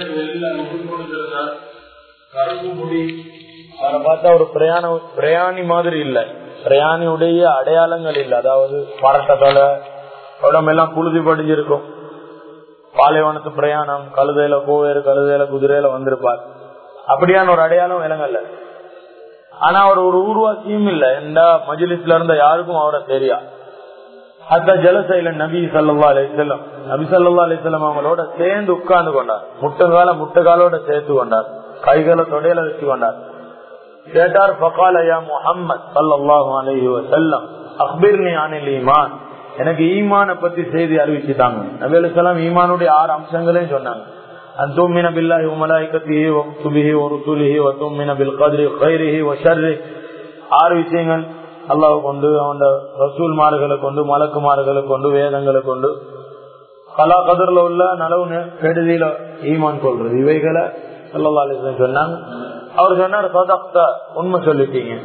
வெளியில முகம் கொடுத்திருந்தார் கருப்பு முடி அவரை பார்த்தா ஒரு பிரயாண பிரயாணி மாதிரி இல்ல பிரயாணியுடைய அடையாளங்கள் இல்ல அதாவது பரட்டத்தோட உடம்பெல்லாம் புழுதி படிஞ்சிருக்கும் பாலைவனத்து பிரயாணம் கழுதையில கோவேறு கழுதையில குதிரையில வந்திருப்பார் அப்படியான ஒரு அடையாளம் விலங்கல்ல ஆனா அவர் ஒரு ஊர்வாசியும் இல்ல எந்த மஜிலிஸ்ல இருந்த யாருக்கும் அவரை தெரியா அத்த ஜலசைல நபி சல்லா அலிசல்லம் நபி சல்லா அலிசல்லம் அவங்களோட சேர்ந்து உட்கார்ந்து கொண்டார் முட்டுகால முட்டுகாலோட சேர்த்து கொண்டார் கைகளை தொடையில வச்சு கொண்டார் கேட்டார் பகாலயா முஹம்மத் சல்லாஹு அலஹி வசல்லம் அக்பிர்னி அனில் ஈமான் எனக்கு ஈமான பத்தி செய்தி அறிவிச்சுட்டாங்க நபி அலிசல்லாம் ஈமானுடைய ஆறு அம்சங்களையும் சொன்னாங்க أن تؤمن بالله وملائكته وكتبه ورسله وتؤمن بالقدر خيره وشره ஆறு விஷயங்கள் அல்லாஹ் கொண்டு அவன் ரசூல்மார்களை கொண்டு மலக்குமார்களை கொண்டு வேதங்களை கொண்டு கலா கதிரில் உள்ள நலவு கெடுதியில ஈமான் கொள்றது இவைகளை சொல்லா சொன்னாங்க அவர் சொன்னார் சதக்த உண்மை சொல்லிட்டீங்க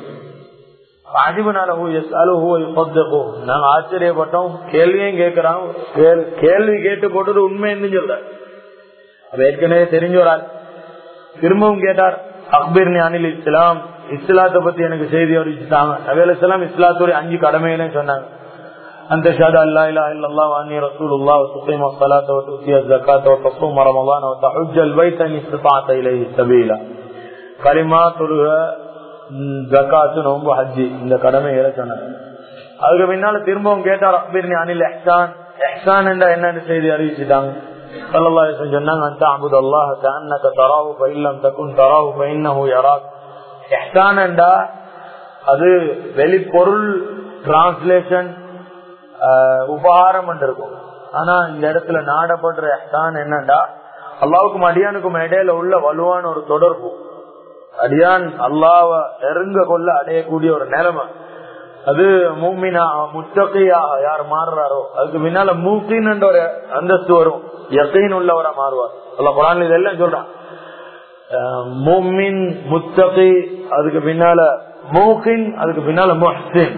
நாங்க ஆச்சரியப்பட்டோம் கேள்வியும் கேட்கிறோம் கேள்வி கேட்டு போட்டது உண்மைன்னு சொல்ற ஏற்கனவே தெரிஞ்ச ஒரு ஆள் திரும்பவும் கேட்டார் அக்பீர் அனில் இஸ்லாம் இஸ்லாத்தை பத்தி எனக்கு செய்தி அறிவிச்சுட்டாங்க நவேல் இஸ்லாம் இஸ்லாத்துடைய அஞ்சு கடமைகளையும் சொன்னாங்க அந்த ஷாதா அல்லா இல்லா இல்லல்லா வானி ரசூலுல்லா وتقيم الصلاة وتؤتي الزكاة وتصوم رمضان وتحج البيت ان استطعت اليه سبيلا கலிமா தொழுக ஜக்காத்து நோம்பு ஹஜ்ஜி இந்த கடமைகளை சொன்னாங்க அதுக்கு பின்னால திரும்பவும் கேட்டார் அக்பீர் அனில் எஹ்சான் எஹ்சான் என்ற என்னன்னு செய்தி அறிவிச்சுட்டாங்க சொன்னாங்க அந்த அபுது அல்லாஹ் கண்ணக்க தராவு பயிலம் தக்கும் தராவு பைன்னஹு யராக் எஹ்சான் என்றா அது வெளிப்பொருள் டிரான்ஸ்லேஷன் உபகாரம் இருக்கும் ஆனா இந்த இடத்துல நாடப்படுற எஹ்சான் என்னண்டா அல்லாவுக்கும் அடியானுக்கும் இடையில உள்ள வலுவான ஒரு தொடர்பு அடியான் அல்லாவ நெருங்க கொள்ள அடையக்கூடிய ஒரு நிலைமை அது மூமினா முத்தகையாக யார் மாறுறாரோ அதுக்கு பின்னால மூக்கின் என்ற ஒரு அந்தஸ்து வரும் யசைன் உள்ளவரா மாறுவார் அல்ல குரான் இதெல்லாம் சொல்றான் மூமின் முத்தகி அதுக்கு பின்னால மூக்கின் அதுக்கு பின்னால முஹ்சின்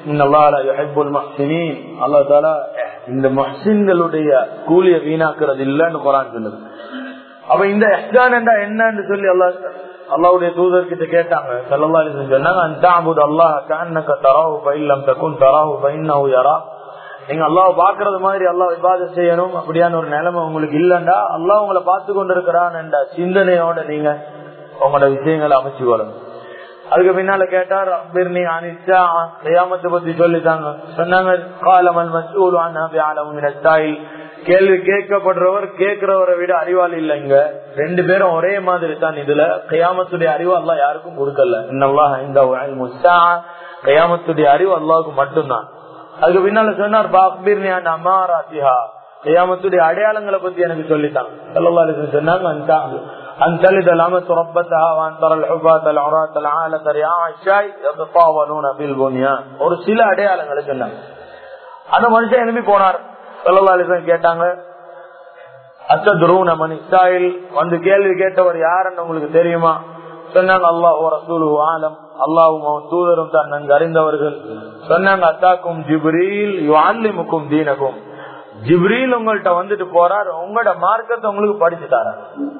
அல்லா தாலா இந்த மஹ்சின்களுடைய கூலிய வீணாக்குறது இல்லன்னு குரான் சொல்லுது அப்ப இந்த எஹ்சான் என்றா என்னன்னு சொல்லி அல்லா அல்லாவுடைய தூதர் கிட்ட கேட்டாங்க சல்லா சொன்னாங்க அந்த அல்லாஹ் கண்ணக்க தராவு பயிலம் தக்கும் தராவு பைன்னவு யாரா நீங்க அல்லாஹ் பாக்குறது மாதிரி அல்லாஹ் விவாத செய்யணும் அப்படியான ஒரு நிலைமை உங்களுக்கு இல்லண்டா அல்லாஹ் உங்களை பார்த்து கொண்டிருக்கிறான் என்ற சிந்தனையோட நீங்க உங்களோட விஷயங்களை அமைச்சு கொள்ளணும் அதுக்கு பின்னால கேட்டார் அபிர்னி அனிச்சா கையாமத்தை பத்தி சொல்லிட்டாங்க சொன்னாங்க காலமன் மசூல் கேள்வி கேட்கப்படுறவர் கேட்கிறவரை விட அறிவாளி இல்ல இங்க ரெண்டு பேரும் ஒரே மாதிரி தான் இதுல கையாமத்துடைய அறிவு அல்லா யாருக்கும் கொடுக்கல இன்னல்லாஹ் இந்த கையாமத்துடைய அறிவு அல்லாவுக்கு மட்டும்தான் அதுக்கு பின்னால சொன்னார் பாக்பீர் அமாராத்திஹா கையாமத்துடைய அடையாளங்களை பத்தி எனக்கு சொல்லிட்டாங்க சொன்னாங்க أن تلد الأمة ربتها وأن ترى الحفاة العراة العالة رعاع الشاي يتطاولون في البنيان ஒரு சில அடையாளங்களை சொன்னாங்க அந்த மனுஷன் எழுப்பி போனார் சொல்லல்லா அலிசன் கேட்டாங்க அச்சதுருவன மணி இஸ்ராயில் வந்து கேள்வி கேட்டவர் யாருன்னு உங்களுக்கு தெரியுமா சொன்னாங்க அல்லாஹ் ரசூலு ஆலம் அல்லாவும் அவன் தூதரும் தான் நன்கு அறிந்தவர்கள் சொன்னாங்க அத்தாக்கும் ஜிப்ரீல் அல்லிமுக்கும் தீனக்கும் ஜிப்ரீல் உங்கள்கிட்ட வந்துட்டு போறார் உங்களோட மார்க்கத்தை உங்களுக்கு படிச்சு தரார்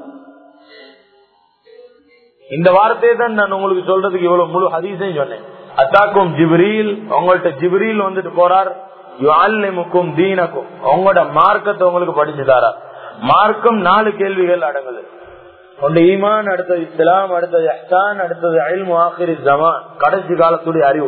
இந்த வார்த்தையை தான் நான் உங்களுக்கு சொல்றதுக்கு இவ்வளவு முழு ஹதீஸையும் சொன்னேன் அத்தாக்கும் ஜிப்ரீல் உங்கள்கிட்ட ஜிப்ரீல் வந்துட்டு போறார் யுஅல்லிமுக்கும் தீனக்கும் உங்களோட மார்க்கத்தை உங்களுக்கு படிச்சு தரார் மார்க்கம் நாலு கேள்விகள் அடங்குது ஒன்று ஈமான் அடுத்தது இஸ்லாம் அடுத்தது அஹ்சான் அடுத்தது அயல் முஹாக்கிரி ஜமான் கடைசி காலத்துடைய அறிவு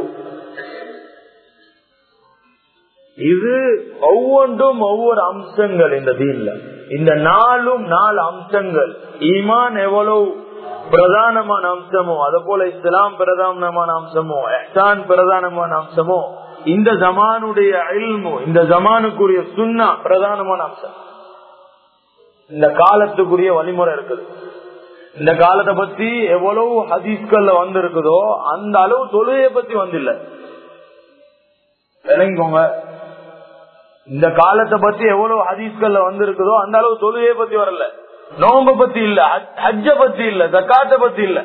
இது ஒவ்வொன்றும் ஒவ்வொரு அம்சங்கள் இந்த தீன்ல இந்த நாலும் நாலு அம்சங்கள் ஈமான் எவ்வளவு பிரதானமான அம்சமோ அது போல இஸ்லாம் பிரதானமான அம்சமோ எஹ்சான் பிரதானமான அம்சமோ இந்த ஜமானுடைய அல்மோ இந்த ஜமானுக்குரிய சுண்ணா பிரதானமான அம்சம் இந்த காலத்துக்குரிய வழிமுறை இருக்குது இந்த காலத்தை பத்தி எவ்வளவு ஹதீஸ்கள்ல வந்து இருக்குதோ அந்த அளவு தொழுகையை பத்தி வந்தில்ல விளங்கிக்கோங்க இந்த காலத்தை பத்தி எவ்வளவு ஹதீஸ்கள்ல வந்து இருக்குதோ அந்த அளவு தொழுகையை பத்தி வரல நோம்ப பத்தி இல்ல ஹஜ்ஜ பத்தி இல்ல ஜக்காத்த பத்தி இல்ல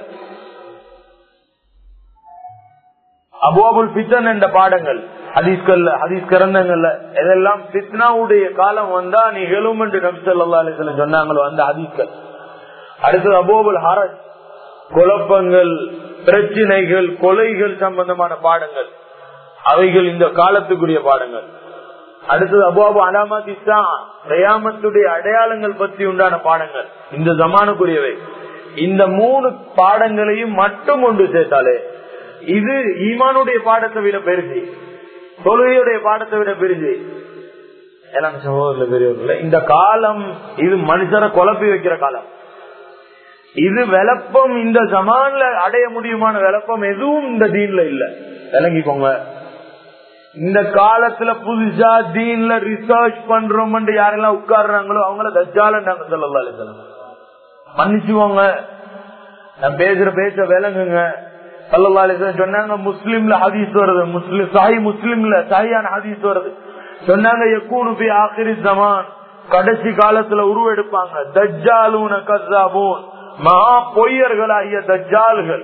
அபுவாபுல் பித்தன் என்ற பாடங்கள் ஹதீஸ்கள்ல ஹதீஸ் கிரந்தங்கள்ல இதெல்லாம் பித்னாவுடைய காலம் வந்தா நீ ஹெலுமெண்ட் நபிசல்லா அலிஸ்ல சொன்னாங்களோ அந்த ஹதீஸ்கள் அடுத்தது அபோபுல் ஹரஜ் குழப்பங்கள் பிரச்சினைகள் கொலைகள் சம்பந்தமான பாடங்கள் அவைகள் இந்த காலத்துக்குரிய பாடங்கள் அடுத்தது அபுவாபு அலாமத் இஸ்லாமத்துடைய அடையாளங்கள் பற்றி உண்டான பாடங்கள் இந்த ஜமானுக்குரியவை இந்த மூணு பாடங்களையும் மட்டும் ஒன்று சேர்த்தாலே இது ஈமானுடைய பாடத்தை விட பெருசு தொழுகையுடைய பாடத்தை விட பெருசு எல்லாம் சகோதரர்கள பெரியவர்கள இந்த காலம் இது மனுஷரை குழப்பி வைக்கிற காலம் இது விளப்பம் இந்த ஜமான்ல அடைய முடியுமான விளப்பம் எதுவும் இந்த தீன்ல இல்ல விளங்கிக்கோங்க இந்த காலத்துல புதுசா தீன்ல ரிசர்ச் பண்றோம் யாரெல்லாம் உட்கார்றாங்களோ அவங்கள தஜால நாங்க சொல்லலாம் மன்னிச்சுக்கோங்க நான் பேசுற பேச்ச விளங்குங்க சொன்னாங்க முஸ்லீம்ல ஹதீஸ் வருது முஸ்லிம் சாஹி முஸ்லீம்ல சாயான ஹதீஸ் வருது சொன்னாங்க எக்கூனு ஆசிரி ஜமான் கடைசி காலத்துல உருவெடுப்பாங்க தஜ்ஜாலூன கசாபூன் மகா பொய்யர்களாகிய தஜ்ஜால்கள்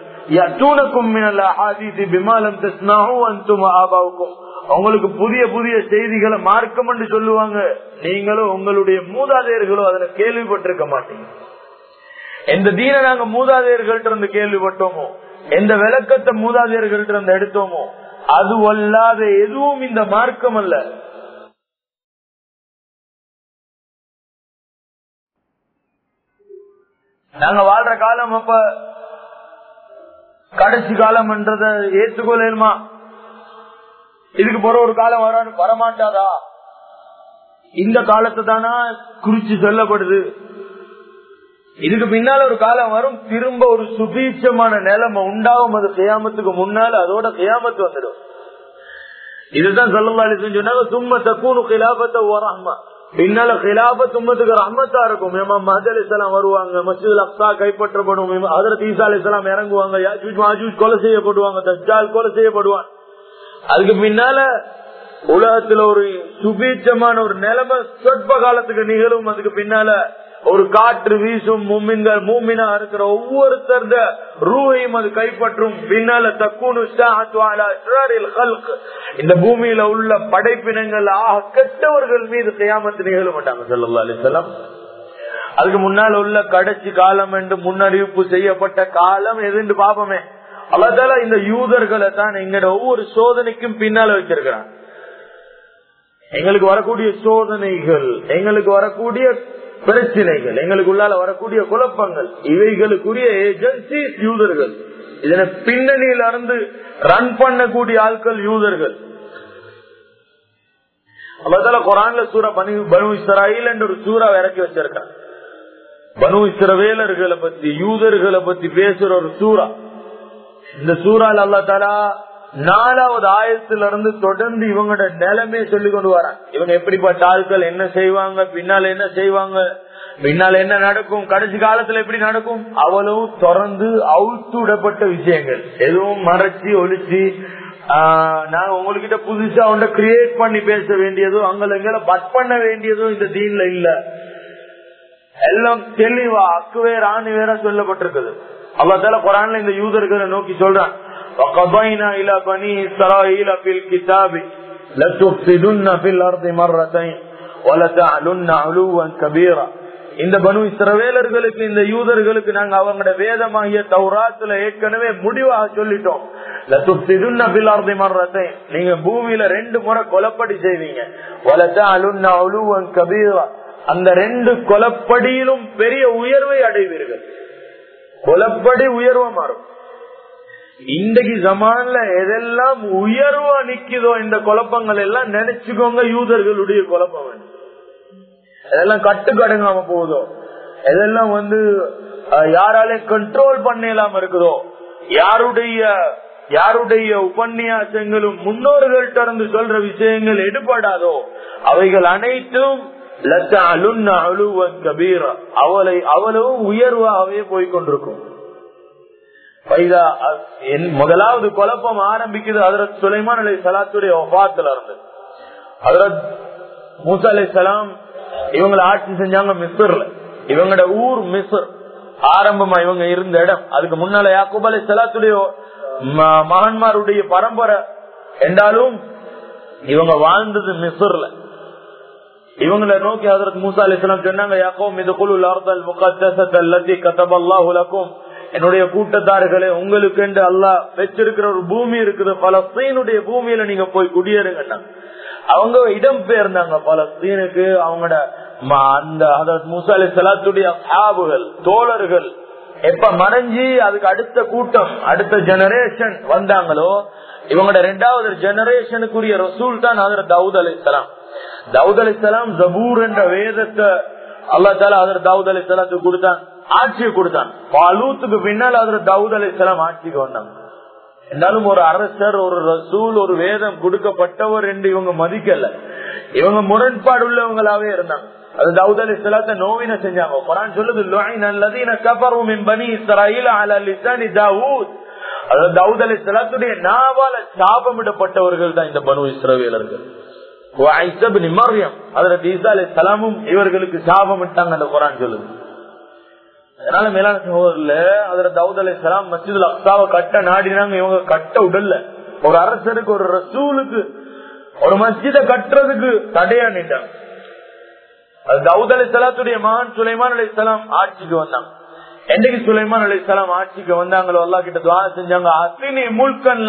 உங்களுக்கு புதிய புதிய செய்திகளை மார்க்கம் என்று சொல்லுவாங்க நீங்களும் உங்களுடைய மூதாதையர்களும் அதுல கேள்விப்பட்டிருக்க மாட்டீங்க எந்த தீன நாங்க மூதாதையர்கள்ட்ட இருந்து கேள்விப்பட்டோமோ எந்த விளக்கத்தை மூதாதையர்கள்ட்ட இருந்து எடுத்தோமோ அது அல்லாத எதுவும் இந்த மார்க்கம் அல்ல நாங்க வாழ்ற காலம் அப்ப கடைசி காலம் என்றத ஏற்றுக்கொள்ளமா இதுக்கு போற ஒரு காலம் வர வரமாட்டாதா இந்த காலத்தை தானா குறிச்சு சொல்லப்படுது இதுக்கு பின்னால ஒரு காலம் வரும் திரும்ப ஒரு சுபீட்சமான நிலைமை உண்டாகும் அது கியாமத்துக்கு முன்னால அதோட கியாமத்து வந்துடும் இதுதான் சொல்லி சொன்னாங்க சும்மா தக்கூனு கிலாபத்தை ஓராமா பின்னால கிலாபத் உம்மத்துக்கு ரஹ்மத்தா இருக்கும் இமாம் மஹத் அலி வருவாங்க மஸ்ஜித் அப்சா கைப்பற்றப்படும் அதர் ஈசா அலி இறங்குவாங்க யாஜூஜ் மாஜூஜ் கொலை செய்யப்படுவாங்க தஜ்ஜால் கொலை செய்யப்படுவான் அதுக்கு பின்னால உலகத்துல ஒரு சுபீட்சமான ஒரு நிலைமை சொற்ப காலத்துக்கு நிகழும் அதுக்கு பின்னால ஒரு காற்று வீசும் மூமின்கள் மூமினா இருக்கிற ஒவ்வொருத்தர் ரூவையும் அது கைப்பற்றும் பின்னால தக்கூனு இந்த பூமியில உள்ள படைப்பினங்கள் ஆக கெட்டவர்கள் மீது செய்யாமத்து நிகழ மாட்டாங்க சொல்லா அலிசல்லாம் அதுக்கு முன்னால் உள்ள கடைசி காலம் என்று முன்னறிவிப்பு செய்யப்பட்ட காலம் எதுன்னு பாப்போமே அவ்வளவுதால இந்த யூதர்களை தான் எங்களோட ஒவ்வொரு சோதனைக்கும் பின்னால வச்சிருக்கிறான் எங்களுக்கு வரக்கூடிய சோதனைகள் எங்களுக்கு வரக்கூடிய பிரச்சனைகள் எங்களுக்கு உள்ளால வரக்கூடிய குழப்பங்கள் இவைகளுக்குரிய ஏஜென்சி யூதர்கள் இதனை பின்னணியில இருந்து ரன் பண்ணக்கூடிய ஆட்கள் யூதர்கள் அவதால குரான்ல சூறா பனு பனு இஸ்ராயில் என்ற ஒரு சூறா இறக்கி வச்சிருக்காங்க பனு இஸ்ரவேலர்களை பத்தி யூதர்களை பத்தி பேசுற ஒரு சூறா இந்த சூறால் அல்லா தாலா நாலாவது ஆயத்துல இருந்து தொடர்ந்து இவங்களோட நிலைமை சொல்லி கொண்டு வராங்க இவங்க எப்படிப்பட்ட ஆட்கள் என்ன செய்வாங்க பின்னால என்ன செய்வாங்க பின்னால என்ன நடக்கும் கடைசி காலத்துல எப்படி நடக்கும் அவ்வளவும் தொடர்ந்து அவுத்து விடப்பட்ட விஷயங்கள் எதுவும் மறைச்சு ஒழிச்சு நாங்க உங்ககிட்ட புதுசா ஒன்றை கிரியேட் பண்ணி பேச வேண்டியதும் அங்கே எங்களை பட் பண்ண வேண்டியதும் இந்த தீன்ல இல்ல எல்லாம் தெளிவா அக்கு வேற ஆணி வேற சொல்லப்பட்டிருக்குது அவ்வளவு குரான்ல இந்த யூதர்களை நோக்கி சொல்றான் وقضينا إلى بني إسرائيل في الكتاب لتفسدن في الأرض مرتين ولتعلن علوا كبيرا இந்த பனு இஸ்ரவேலர்களுக்கு இந்த யூதர்களுக்கு நாங்க அவங்களோட வேதமாகிய தௌராத்துல ஏற்கனவே முடிவாக சொல்லிட்டோம் நீங்க பூமியில ரெண்டு முறை கொலப்படி செய்வீங்க அந்த ரெண்டு கொலப்படியிலும் பெரிய உயர்வை அடைவீர்கள் கொலப்படி உயர்வா மாறும் இன்றைக்கு ஜமான்ல எதெல்லாம் உயர்வா நிக்குதோ இந்த குழப்பங்கள் எல்லாம் நினைச்சுக்கோங்க யூதர்களுடைய குழப்பம் அதெல்லாம் கட்டுக்கடங்காம போகுதோ எதெல்லாம் வந்து யாராலையும் கண்ட்ரோல் பண்ண இல்லாம இருக்குதோ யாருடைய யாருடைய உபன்யாசங்களும் முன்னோர்கள்ட்ட இருந்து சொல்ற விஷயங்கள் எடுபடாதோ அவைகள் அனைத்தும் அவளை அவ்வளவும் உயர்வாகவே போய்கொண்டிருக்கும் முதலாவது குழப்பம் ஆரம்பிக்குது அதரத் சுலைமான் அலி சலாத்துடைய ஒபாத்துல இருந்து அதரத் மூசா அலி சலாம் இவங்களை ஆட்சி செஞ்சாங்க மிஸ்ர்ல இவங்களோட ஊர் மிஸ்ர் ஆரம்பமா இவங்க இருந்த இடம் அதுக்கு முன்னால யாக்கூப் அலி சலாத்துடைய மகன்மாருடைய பரம்பரை என்றாலும் இவங்க வாழ்ந்தது மிஸ்ர்ல இவங்களை நோக்கி ஹசரத் மூசா அலிஸ்லாம் சொன்னாங்க யாக்கோம் இது குழு அர்தல் முகத்தல்லத்தி கதபல்லாஹு லக்கும் என்னுடைய கூட்டத்தார்களே உங்களுக்கு என்று அல்லாஹ் வச்சிருக்கிற ஒரு பூமி இருக்குது பலஸ்தீனுடைய பூமியில நீங்க போய் குடியேறுங்க அவங்க இடம் பெயர்ந்தாங்க பலஸ்தீனுக்கு அவங்களோட அந்த ஹசரத் மூசா அலி சலாத்துடைய சாபுகள் தோழர்கள் எப்ப மறைஞ்சி அதுக்கு அடுத்த கூட்டம் அடுத்த ஜெனரேஷன் வந்தாங்களோ இவங்களோட ரெண்டாவது ஜெனரேஷனுக்குரிய ரசூல் தான் ஹசரத் தவுத் அலி சலாம் தவுத் அலி சலாம் ஜபூர் என்ற வேதத்தை அல்லா தாலா அதர் தாவூத் அலி சலாத்துக்கு கொடுத்தான் ஆட்சியை கொடுத்தான் பாலூத்துக்கு பின்னால் அதர் தாவூத் அலி சலாம் ஆட்சிக்கு வந்தாங்க இருந்தாலும் ஒரு அரசர் ஒரு ரசூல் ஒரு வேதம் கொடுக்கப்பட்டவர் என்று இவங்க மதிக்கல இவங்க முரண்பாடு உள்ளவங்களாவே இருந்தாங்க அது தாவூத் அலி சலாத்த நோவின செஞ்சாங்க குரான் சொல்லுது நல்லதீன கபரும் பனி இஸ்ராயில் அல லிசானி தாவூத் அதாவது தாவூத் அலி சலாத்துடைய நாவால சாபமிடப்பட்டவர்கள் தான் இந்த பனு இஸ்ரவேலர்கள் சலாமும் இவர்களுக்கு சாபம் விட்டாங்க அந்த குரான் சொல்லுது அதனால மேலான சகோதரில் அதுல தவுத் அலி சலாம் மசிதுல் அக்சாவை கட்ட நாடினாங்க இவங்க கட்ட உடல்ல ஒரு அரசருக்கு ஒரு ரசூலுக்கு ஒரு மஸ்ஜித கட்டுறதுக்கு தடையா நின்றாங்க அது தவுத் அலி சலாத்துடைய மகான் சுலைமான் அலி சலாம் ஆட்சிக்கு வந்தாங்க என்னைக்கு சுலைமான் அலி சலாம் ஆட்சிக்கு வந்தாங்களோ அல்லா கிட்ட துவா செஞ்சாங்க அசினி முல்கன்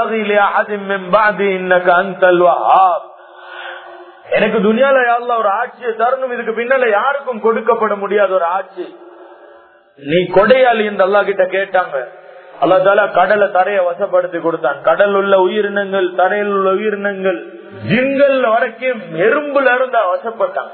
எனக்கு துனியால யாருல ஒரு ஆட்சியை தரணும் இதுக்கு பின்னால யாருக்கும் கொடுக்கப்பட முடியாத ஒரு ஆட்சி நீ கொடையாளி இந்த அல்லா கிட்ட கேட்டாங்க அல்லா தாலா கடலை தரைய வசப்படுத்தி கொடுத்தான் கடல் உள்ள உயிரினங்கள் தரையில் உள்ள உயிரினங்கள் ஜிங்கள் வரைக்கும் எறும்புல இருந்து வசப்பட்டான்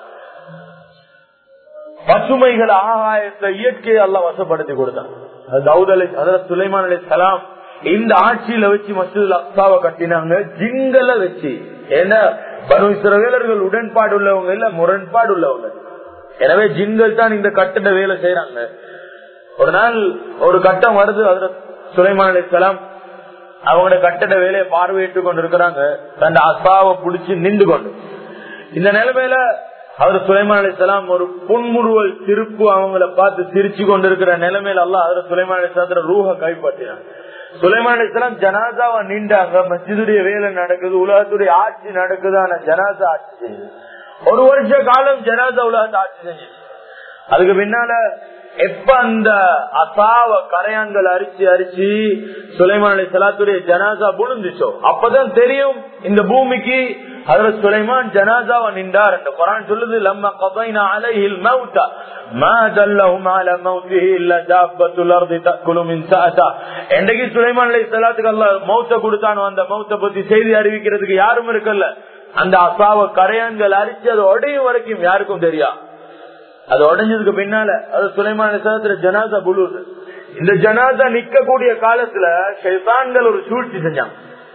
பசுமைகள் ஆகாயத்தை இயற்கையை எல்லாம் வசப்படுத்தி கொடுத்தான் தவுத் அலி அதர் சுலைமான் அலி சலாம் இந்த ஆட்சியில வச்சு மசூல் அக்சாவை கட்டினாங்க ஜிங்கல வச்சு ஏன்னா பனு இஸ்ரவேலர்கள் உடன்பாடு உள்ளவங்க இல்ல முரண்பாடு உள்ளவங்க எனவே ஜின்கள் தான் இந்த கட்டிட வேலை செய்யறாங்க ஒரு நாள் ஒரு கட்டம் வருது அதுல சுலைமான் அலிசலாம் அவங்களோட கட்டட வேலையை பார்வையிட்டு கொண்டு இருக்கிறாங்க தன் அசாவை புடிச்சு நின்று கொண்டு இந்த நிலைமையில அவர் சுலைமான் அலிசலாம் ஒரு புன்முறுவல் திருப்பு அவங்கள பார்த்து சிரிச்சு கொண்டு இருக்கிற நிலைமையில அல்ல அவர் சுலைமான் அலிசலாத்துல ரூஹ கைப்பற்றினாங்க சுலைமான் அலிஸ்லாம் ஜனாதாவா நின்றாங்க மஸ்ஜிதுடைய வேலை நடக்குது உலகத்துடைய ஆட்சி நடக்குது ஆனா ஜனாதா ஆட்சி செஞ்சு ஒரு வருஷ காலம் ஜனாதா உலகத்தை ஆட்சி செஞ்சு அதுக்கு பின்னால எப்ப அந்த அசாவ கரையான்கள் அரிச்சு அரிச்சு சுலைமான் அலி சலாத்துடைய ஜனாசா புழுந்துச்சோ அப்பதான் தெரியும் இந்த பூமிக்கு அதுல சுலைமான் ஜனாசாவா நின்றார் அந்த குரான் சொல்லுது லம்ம கதைனா அலைஹில் மௌத்தா ما دلهم على موته الا دابة الارض تاكل من ساعته என்னைக்கு சுலைமான் அலைஹிஸ்ஸலாத்துக்கு அல்லாஹ் மௌத்த கொடுத்தானோ அந்த மௌத்த பத்தி செய்தி அறிவிக்கிறதுக்கு யாரும் இருக்கல்ல அந்த அசாவ கரையான்கள் அரிச்சு அது உடையும் வரைக்கும் யாருக்கும் தெரியா அது உடைஞ்சதுக்கு பின்னால அது சுலைமான ஜனாதா புழுது இந்த ஜனாதா நிக்கக்கூடிய காலத்துல ஷைத்தான்கள் ஒரு சூழ்ச்சி செஞ்சாங்க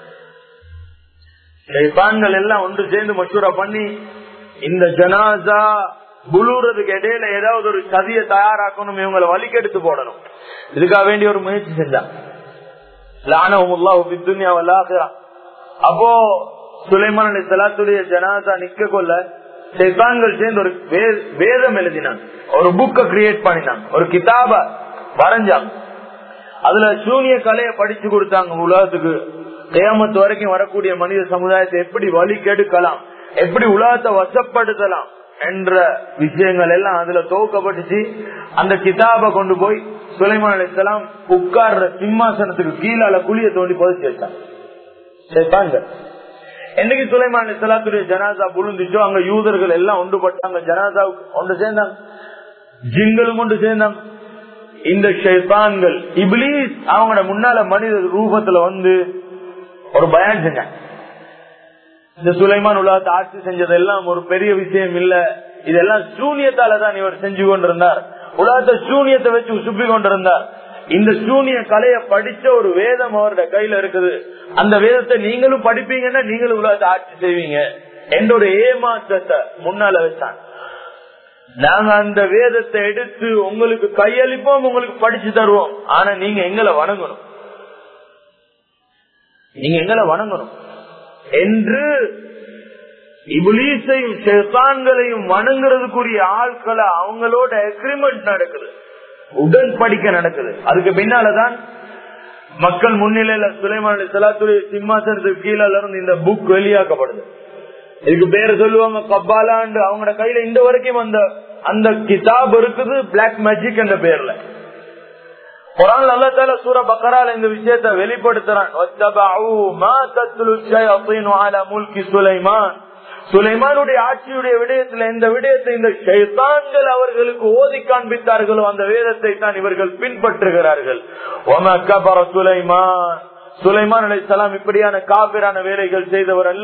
ஷைத்தான்கள் எல்லாம் ஒன்று சேர்ந்து மசூரா பண்ணி இந்த ஜனாதா புழுறதுக்கு இடையில ஏதாவது ஒரு சதியை தயாராக்கணும் இவங்களை வலிக்கெடுத்து போடணும் இதுக்காக வேண்டிய ஒரு முயற்சி செஞ்சாங்க அப்போ சுலைமான் அலி சலாத்துடைய ஜனாதா நிக்க கொள்ள ஷைத்தான்கள் சேர்ந்து ஒரு வேதம் எழுதினாங்க ஒரு புக்க கிரியேட் பண்ணினாங்க ஒரு கிதாப வரைஞ்சாங்க அதுல சூனிய கலையை படிச்சு கொடுத்தாங்க உலகத்துக்கு தேமத்து வரைக்கும் வரக்கூடிய மனித சமுதாயத்தை எப்படி வழி கெடுக்கலாம் எப்படி உலகத்தை வசப்படுத்தலாம் என்ற விஷயங்கள் எல்லாம் அதுல துவக்கப்பட்டுச்சு அந்த கிதாபை கொண்டு போய் சுலைமான் அலிசலாம் உட்கார்ற சிம்மாசனத்துக்கு கீழால குழிய தோண்டி புதைச்சு வச்சாங்க என்னைக்கு சுலைமான் அலிசலாத்துடைய ஜனாசா புழுந்துச்சோ அங்க யூதர்கள் எல்லாம் ஒன்றுபட்டாங்க ஜனாசா ஒன்று சேர்ந்தாங்க ஜிங்களும் ஒன்று சேர்ந்தாங்க இந்த ஷைத்தான்கள் இப்லீஸ் அவங்களோட முன்னால மனித ரூபத்துல வந்து ஒரு பயான் செஞ்சாங்க இந்த சுலைமான் உலகத்தை ஆட்சி செஞ்சதெல்லாம் ஒரு பெரிய விஷயம் இல்ல இதெல்லாம் சூனியத்தால தான் இவர் செஞ்சு கொண்டிருந்தார் உலகத்தை சூனியத்தை வச்சு சுப்பி கொண்டிருந்தார் இந்த சூனிய கலைய படிச்ச ஒரு வேதம் அவருடைய கையில இருக்குது அந்த வேதத்தை நீங்களும் படிப்பீங்கன்னா நீங்களும் உலகத்தை ஆட்சி செய்வீங்க என்ற ஒரு ஏமாற்றத்தை முன்னால வச்சான் நாங்க அந்த வேதத்தை எடுத்து உங்களுக்கு கையளிப்போம் உங்களுக்கு படிச்சு தருவோம் ஆனா நீங்க எங்களை வணங்கணும் நீங்க எங்களை வணங்கணும் என்று இபுலீசையும் சேத்தான்களையும் வணங்குறதுக்குரிய ஆட்களை அவங்களோட அக்ரிமெண்ட் நடக்குது உடன்படிக்க நடக்குது அதுக்கு பின்னாலதான் மக்கள் முன்னிலையில சுலைமான் சலாத்துடைய சிம்மாசனத்துக்கு கீழே இருந்து இந்த புக் வெளியாக்கப்படுது இதுக்கு பேரு சொல்லுவாங்க கப்பாலாண்டு அவங்களோட கையில இந்த வரைக்கும் அந்த அந்த கிதாப் இருக்குது பிளாக் மேஜிக் என்ற பேர்ல குரான் அல்லா தால சூர பக்கரால இந்த விஷயத்தை வெளிப்படுத்துறான் சுலைமான் சுலைமானுடைய ஆட்சியுடைய விடயத்துல இந்த விடயத்தை இந்த ஷைத்தான்கள் அவர்களுக்கு ஓதி காண்பித்தார்களோ அந்த வேதத்தை தான் இவர்கள் பின்பற்றுகிறார்கள் சுலைமான் சுலைமான் அலை சலாம் இப்படியான காபிரான வேலைகள் செய்தவர் அல்ல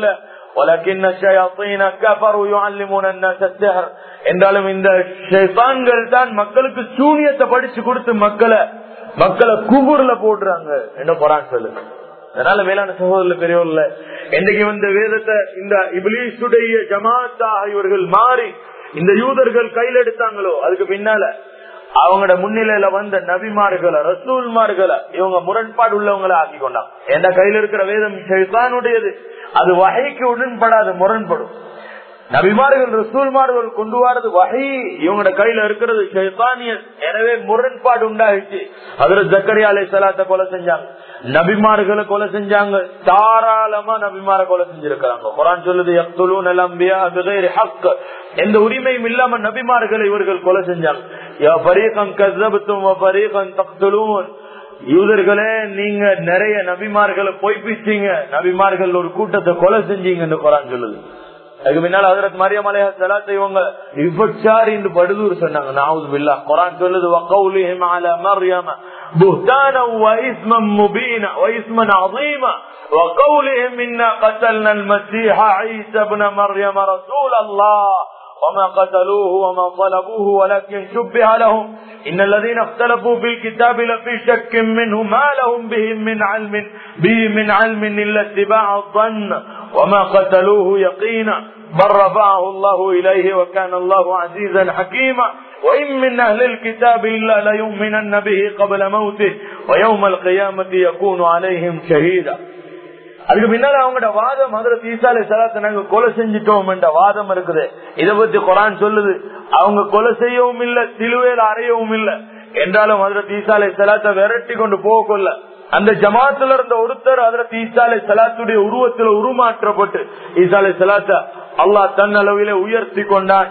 என்றாலும் இந்த ஷைத்தான்கள் தான் மக்களுக்கு சூனியத்தை படிச்சு கொடுத்து மக்களை மக்களை குபூர்ல போடுறாங்க என்ன போறான்னு சொல்லுங்க அதனால வேளாண் சகோதர பெரியவர்ல என்னைக்கு வந்த வேதத்தை இந்த இபிலீசுடைய ஜமாத்தாக இவர்கள் மாறி இந்த யூதர்கள் கையில் எடுத்தாங்களோ அதுக்கு பின்னால அவங்களோட முன்னிலையில வந்த நபிமார்களை ரசூல்மார்களை இவங்க முரண்பாடு உள்ளவங்களை ஆக்கி கொண்டாங்க எந்த கையில இருக்கிற வேதம் ஷைத்தானுடையது அது வகைக்கு உடன்படாது முரண்படும் நபிமார்கள் ரசூல்மார்கள் கொண்டு வரது வகை இவங்களோட கையில இருக்கிறது ஷைத்தானியன் எனவே முரண்பாடு உண்டாயிடுச்சு அதுல ஜக்கரியா அலை சலாத்த கொலை செஞ்சாங்க நபிமார்களை கொலை செஞ்சாங்க தாராளமா நபிமார கொலை செஞ்சிருக்காங்க குரான் சொல்லுது எப்துலூன் அம்பியா ஹக் எந்த உரிமையும் இல்லாம நபிமார்களை இவர்கள் கொலை செஞ்சாங்க பரீகம் கசபத்தும் பரீகம் தப்துலூன் யூதர்களே நீங்க நிறைய நபிமார்களை பொய்ப்பிச்சீங்க நபிமார்கள் ஒரு கூட்டத்தை கொலை செஞ்சீங்கன்னு குரான் சொல்லுது அதுக்கு முன்னால ஹசரத் மரியம் அலையா சலாத்தை இவங்க விபச்சாரி என்று படுதூர் சொன்னாங்க நாவுது பில்லா குரான் சொல்லுது வக்கவுலிஹிம் அலா மர்யம بهتانا واثما مبينا واثما عظيما وقولهم انا قتلنا المسيح عيسى ابن مريم رسول الله وما قتلوه وما طلبوه ولكن شبه لهم إن الذين اختلفوا في الكتاب لفي شك منه ما لهم به من علم به من علم إلا اتباع الظن وما قتلوه يقينا بل رفعه الله إليه وكان الله عزيزا حكيما وإن من أهل الكتاب إلا ليؤمنن به قبل موته ويوم القيامة يكون عليهم شهيدا அதுக்கு பின்னால அவங்களோட வாதம் ஹதரத் ஈசாலை சலாத்தை நாங்க கொலை செஞ்சிட்டோம் என்ற வாதம் இருக்குது இதை பத்தி குரான் சொல்லுது அவங்க கொலை செய்யவும் இல்ல சிலுவையில் அறையவும் இல்ல என்றாலும் ஹதரத் ஈசாலை சலாத்தை விரட்டி கொண்டு போக கொள்ள அந்த ஜமாத்துல இருந்த ஒருத்தர் ஹதரத் ஈசாலை சலாத்துடைய உருவத்தில் உருமாற்றப்பட்டு ஈசாலை சலாத்த அல்லாஹ் தன் அளவிலே உயர்த்தி கொண்டான்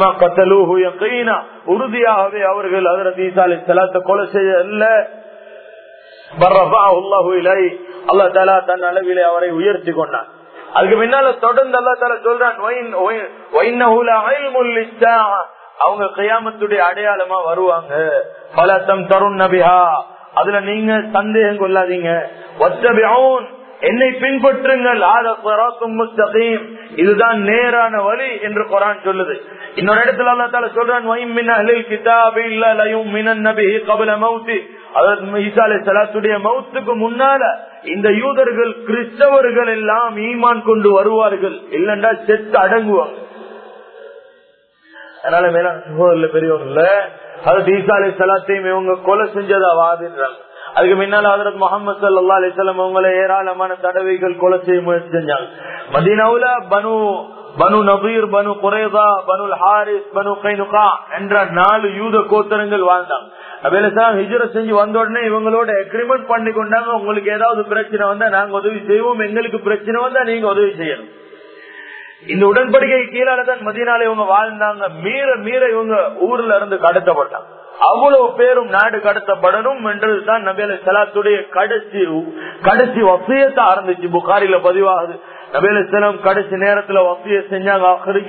உறுதியாகவே அவர்கள் ஹதரத் ஈசாலை சலாத்தை கொலை செய்ய இல்ல அல்லா தாலா தன் அளவிலே அவரை உயர்த்தி கொண்டான் அதுக்கு பின்னால தொடர்ந்து அல்லா தாலா சொல்றான் அவங்க கையாமத்துடைய அடையாளமா வருவாங்க பலத்தம் தருண் நபிஹா அதுல நீங்க சந்தேகம் கொள்ளாதீங்க என்னை பின்பற்றுங்கள் இதுதான் நேரான வழி என்று குரான் சொல்லுது இன்னொரு இடத்துல அல்லா தால சொல்றான் மௌத்துக்கு முன்னால இந்த யூதர்கள் கிறிஸ்தவர்கள் எல்லாம் ஈமான் கொண்டு வருவார்கள் இல்லண்டா செத்து அடங்குவாங்க அதனால மேலான சகோதரில் பெரியவங்கல்ல அது ஈசாலை சலாத்தையும் இவங்க கொலை செஞ்சதா வாதிடுறாங்க அதுக்கு முன்னால ஹதரத் முகமது சல்லா அலிசல்லாம் அவங்கள ஏராளமான தடவைகள் கொலை செய்ய முயற்சி செஞ்சாங்க மதீனாவுல பனு பனு நபீர் பனு குரேதா பனு ஹாரிஸ் பனு கைனுகா என்ற நாலு யூத கோத்தரங்கள் வாழ்ந்தாங்க அவையிலாம் ஹிஜர செஞ்சு வந்த உடனே இவங்களோட அக்ரிமெண்ட் பண்ணி கொண்டாங்க உங்களுக்கு ஏதாவது பிரச்சனை வந்தா நாங்க உதவி செய்வோம் எங்களுக்கு பிரச்சனை வந்தா நீங்க உதவி செய்யணும் இந்த உடன்படிக்கை கீழாலதான் மதியனால இவங்க வாழ்ந்தாங்க மீற மீற இவங்க ஊர்ல இருந்து கடத்தப்பட்டாங்க அவ்வளவு பேரும் நாடு கடத்தப்படணும் என்றதுதான் நபேல சலாத்துடைய கடைசி கடைசி வசியத்தை ஆரம்பிச்சு புகாரில பதிவாகுது நபேல சலம் கடைசி நேரத்துல வசிய செஞ்சாங்க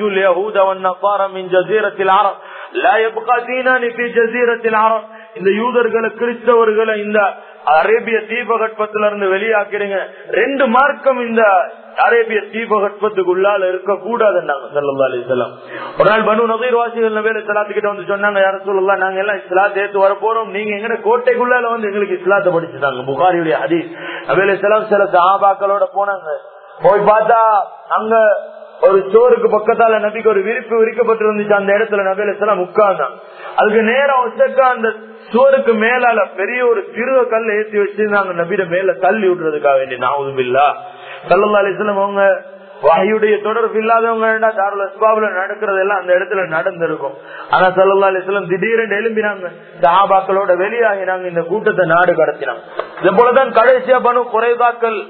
இந்த யூதர்களை கிறிஸ்தவர்களை இந்த அரேபிய தீபகற்பத்துல இருந்து வெளியாக்கிடுங்க ரெண்டு மார்க்கம் இந்த அரேபிய தீபகற்பத்துக்குள்ளால இருக்க கூடாதுன்னாங்க சல்லா அலிசல்லாம் ஒரு நாள் பனு நபீர் வாசிகள் நபேல இஸ்லாத்துக்கிட்ட வந்து சொன்னாங்க யார சொல்லலாம் நாங்க எல்லாம் இஸ்லாத் ஏத்து வர போறோம் நீங்க எங்கட கோட்டைக்குள்ளால வந்து எங்களுக்கு இஸ்லாத்தை படிச்சுட்டாங்க புகாரியுடைய ஹதி நபேல இஸ்லாம் சில சஹாபாக்களோட போனாங்க போய் பார்த்தா அங்க ஒரு சோருக்கு பக்கத்தால நபிக்கு ஒரு விரிப்பு விரிக்கப்பட்டு இருந்துச்சு அந்த இடத்துல நபேல இஸ்லாம் உட்கார்ந்தாங்க அதுக்கு நேரம் வச்சக்கா அந்த சுவருக்கு மேலால பெரிய ஒரு சிறுவ கல் ஏற்றி வச்சிருந்தாங்க நபிட மேல தள்ளி விடுறதுக்காக வேண்டி நாவுதுமில்லா சல்லா அலிஸ்லாம் அவங்க வாயுடைய தொடர்பு இல்லாதவங்க தாருல் அஸ்பாபுல நடக்கிறது எல்லாம் அந்த இடத்துல நடந்திருக்கும் ஆனா சல்லா அலிஸ்லாம் திடீரென்று எழும்பினாங்க சஹாபாக்களோட வெளியாகினாங்க இந்த கூட்டத்தை நாடு கடத்தினாங்க இது போலதான் கடைசியா பனு குறைதாக்கள்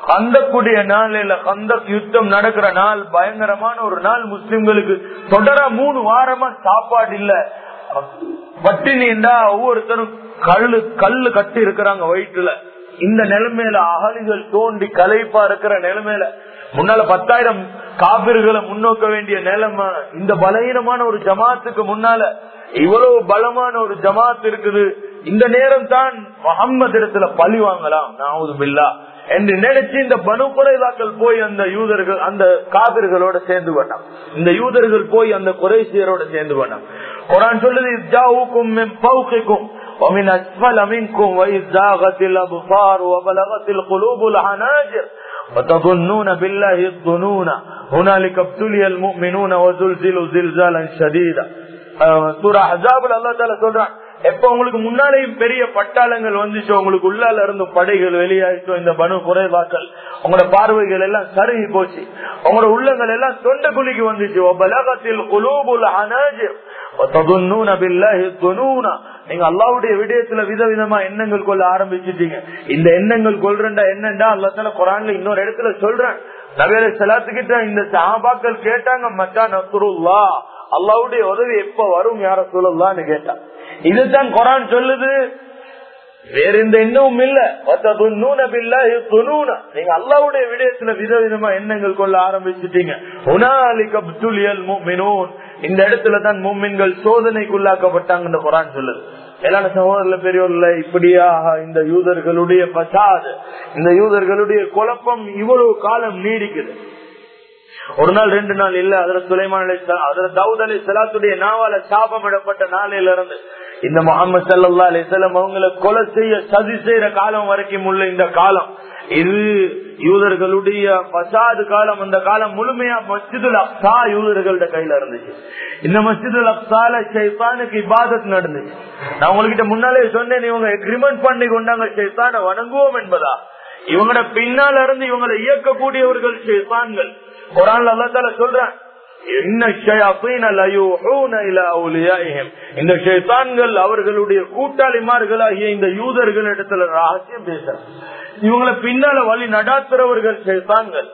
கந்தக்குடைய நாளில கந்தக் யுத்தம் நடக்கிற நாள் பயங்கரமான ஒரு நாள் முஸ்லிம்களுக்கு தொடர மூணு வாரமா சாப்பாடு இல்ல பட்டினிண்டா ஒவ்வொருத்தரும் கல்லு கல்லு கட்டி இருக்கிறாங்க வயிற்றுல இந்த நிலைமையில அகலிகள் தோண்டி கலைப்பா இருக்கிற நிலைமையில முன்னால பத்தாயிரம் காபிர்களை முன்னோக்க வேண்டிய நிலைமை இந்த பலகீனமான ஒரு ஜமாத்துக்கு முன்னால இவ்வளவு பலமான ஒரு ஜமாத் இருக்குது இந்த நேரம் தான் முகம்மது இடத்துல பழி வாங்கலாம் நாவது பில்லா என்று நினைச்சு இந்த பனு குறைவாக்கள் போய் அந்த யூதர்கள் அந்த காபிர்களோட சேர்ந்து வேண்டாம் இந்த யூதர்கள் போய் அந்த குறைசியரோட சேர்ந்து வேண்டாம் குரான் சொல்லுது ஜாவுக்கும் பௌக்கிக்கும் ومن أسفل منكم وإذ زاغت الأبصار وبلغت القلوب الحناجر وتظنون بالله الظنون هنالك ابتلي المؤمنون وزلزلوا زلزالا شديدا சூரா ஹஜாபுல் அல்லா தால சொல்றான் எப்ப உங்களுக்கு முன்னாலேயும் பெரிய பட்டாளங்கள் வந்துச்சோ உங்களுக்கு உள்ளால இருந்து படைகள் வெளியாயிச்சோ இந்த பனு குறைவாக்கள் உங்களோட பார்வைகள் எல்லாம் சருகி போச்சு உங்களோட உள்ளங்கள் எல்லாம் தொண்ட குழிக்கு வந்துச்சு பலகத்தில் குலூபுல் அனாஜிர் நீங்க அல்லாவுடைய விடயத்துல விதவிதமா எண்ணங்கள் கொள்ள ஆரம்பிச்சுட்டீங்க இந்த எண்ணங்கள் கொள்றா என்னண்டா அல்லா குரான்ல இன்னொரு இடத்துல சொல்றேன் நவேல செலாத்துக்கிட்ட இந்த சாபாக்கள் கேட்டாங்க மச்சா நசுருல்லா அல்லாவுடைய உதவி எப்ப வரும் யார சொல்லலான்னு கேட்டான் இதுதான் குரான் சொல்லுது வேற எந்த எண்ணமும் இல்ல நீங்க அல்லாவுடைய விடயத்துல விதவிதமா எண்ணங்கள் கொள்ள ஆரம்பிச்சுட்டீங்க இந்த இடத்துல தான் மூமின்கள் சோதனைக்குள்ளாக்கப்பட்டாங்க குரான் சொல்லுது எல்லான சகோதரர்ல பெரியவர்ல இப்படியாக இந்த யூதர்களுடைய பசாது இந்த யூதர்களுடைய குழப்பம் இவ்வளவு காலம் நீடிக்குது ஒரு நாள் ரெண்டு நாள் இல்ல அதுல சுலைமான் அதுல தவுத் அலி சலாத்துடைய நாவால சாபமிடப்பட்ட நாளில இருந்து இந்த முகமது சல்லா அலிசல்லம் அவங்களை கொலை செய்ய சதி செய்யற காலம் வரைக்கும் உள்ள இந்த காலம் இது யூதர்களுடைய பசாது காலம் அந்த காலம் முழுமையா மஸ்ஜிதுல் அப்சா யூதர்களோட கையில இருந்துச்சு இந்த மஸ்ஜிதுல் அப்சால ஷைத்தானுக்கு இபாதத் நடந்துச்சு நான் உங்ககிட்ட முன்னாலே சொன்னேன் இவங்க எக்ரிமெண்ட் பண்ணி கொண்டாங்க ஷைத்தான வணங்குவோம் என்பதா இவங்களோட பின்னால இருந்து இவங்களை இயக்கக்கூடியவர்கள் ஷைத்தான்கள் குரான் அல்லா தால சொல்றான் இந்த ஷேத்தான்கள் அவர்களுடைய கூட்டாளிமார்களாகிய இந்த யூதர்கள் இடத்துல ரகசியம் பேசுற இவங்களை பின்னால வழி நடாத்துறவர்கள் ஷேத்தான்கள்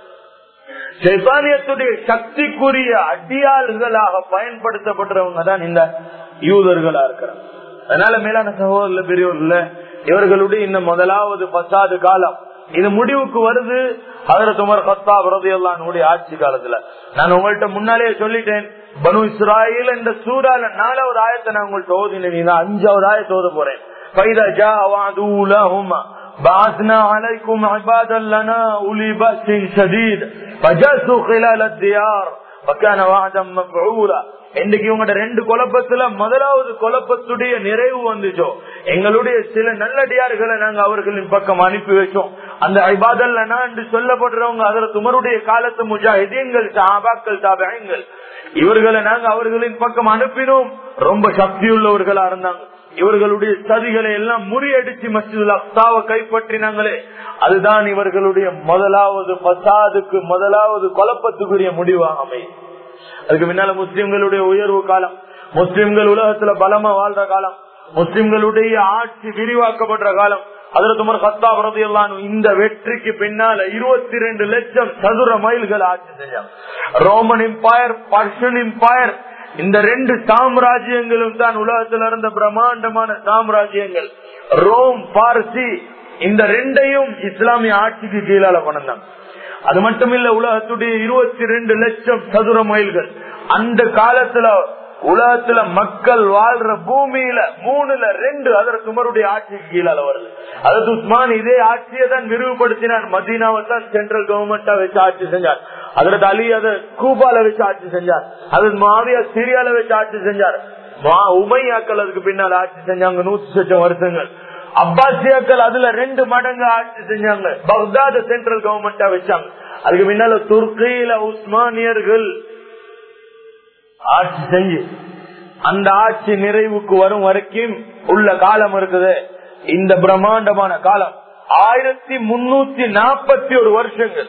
சைத்தானியத்துடைய சக்திக்குரிய அடியாள்களாக பயன்படுத்தப்படுறவங்க தான் இந்த யூதர்களா இருக்கிறாங்க அதனால மேலான சகோதரர்ல பெரியவர்ல இவர்களுடைய இந்த முதலாவது பத்தாவது காலம் இது முடிவுக்கு வருது அதுல துமர் கத்தா பிரதையெல்லாம் ஆட்சி காலத்துல நான் உங்கள்கிட்ட முன்னாலே சொல்லிட்டேன் பனு இஸ்ராயில் இந்த சூறால நாலாவது ஆயத்தை நான் உங்கள்கிட்ட ஓதினேன் அஞ்சாவது ஆயத்தை ஓத போறேன் பைதா ஜா வாதுலஹுமா بعثنا عليكم عبادا لنا أولي بأس شديد فجاسوا خلال الديار وكان وعدا مفعولا இன்னைக்கு இவங்க ரெண்டு குழப்பத்துல முதலாவது குழப்பத்துடைய நிறைவு வந்துச்சோ எங்களுடைய சில நல்லடியார்களை நாங்க அவர்களின் பக்கம் அனுப்பி வச்சோம் அந்த ஐபாதல்னா என்று சொல்லப்படுறவங்க அதுல துமருடைய காலத்து முஜாஹிதீன்கள் சாபாக்கள் தாபாயங்கள் இவர்களை நாங்க அவர்களின் பக்கம் அனுப்பினோம் ரொம்ப சக்தியுள்ளவர்களா இருந்தாங்க இவர்களுடைய சதிகளை எல்லாம் முறியடிச்சு மசிதுல் அப்தாவை கைப்பற்றினாங்களே அதுதான் இவர்களுடைய முதலாவது பசாதுக்கு முதலாவது குழப்பத்துக்குரிய முடிவாக அமையும் அதுக்கு முன்னால முஸ்லிம்களுடைய உயர்வு காலம் முஸ்லிம்கள் உலகத்துல பலமா வாழ்ற காலம் முஸ்லிம்களுடைய ஆட்சி விரிவாக்கப்படுற காலம் அதுல துமர் சத்தா பிரதியெல்லாம் இந்த வெற்றிக்கு பின்னால இருபத்தி ரெண்டு லட்சம் சதுர மைல்கள் ஆட்சி செஞ்சாங்க ரோமன் எம்பயர் பர்ஷன் எம்பயர் இந்த ரெண்டு சாம்ராஜ்யங்களும் தான் உலகத்தில் இருந்த பிரம்மாண்டமான சாம்ராஜ்யங்கள் ரோம் பார்சி இந்த ரெண்டையும் இஸ்லாமிய ஆட்சிக்கு கீழால கொண்டாங்க அது மட்டும் இல்ல உலகத்துடைய இருபத்தி ரெண்டு லட்சம் சதுர மைல்கள் அந்த காலத்துல உலகத்துல மக்கள் வாழ்ற பூமியில மூணுல ரெண்டு அதற்கு சுமருடைய ஆட்சிக்கு கீழால வருது அதாவது உஸ்மான் இதே ஆட்சியை தான் விரிவுபடுத்தினார் மதீனாவை தான் சென்ட்ரல் கவர்மெண்டா வச்சு ஆட்சி செஞ்சார் அதற்கு அலி அதை கூபால வச்சு ஆட்சி செஞ்சார் அது மாவியா சிரியால வச்சு ஆட்சி செஞ்சார் உமையாக்கள் அதுக்கு பின்னால் ஆட்சி செஞ்சாங்க நூத்தி லட்சம் வருஷங்கள் அப்பாசியாக்கள் அதுல ரெண்டு மடங்கு ஆட்சி செஞ்சாங்க பக்தாத சென்ட்ரல் கவர்மெண்டா வச்சாங்க அதுக்கு முன்னால துர்க்கியில உஸ்மானியர்கள் ஆட்சி செஞ்சு அந்த ஆட்சி நிறைவுக்கு வரும் வரைக்கும் உள்ள காலம் இருக்குது இந்த பிரம்மாண்டமான காலம் ஆயிரத்தி முன்னூத்தி நாற்பத்தி ஒரு வருஷங்கள்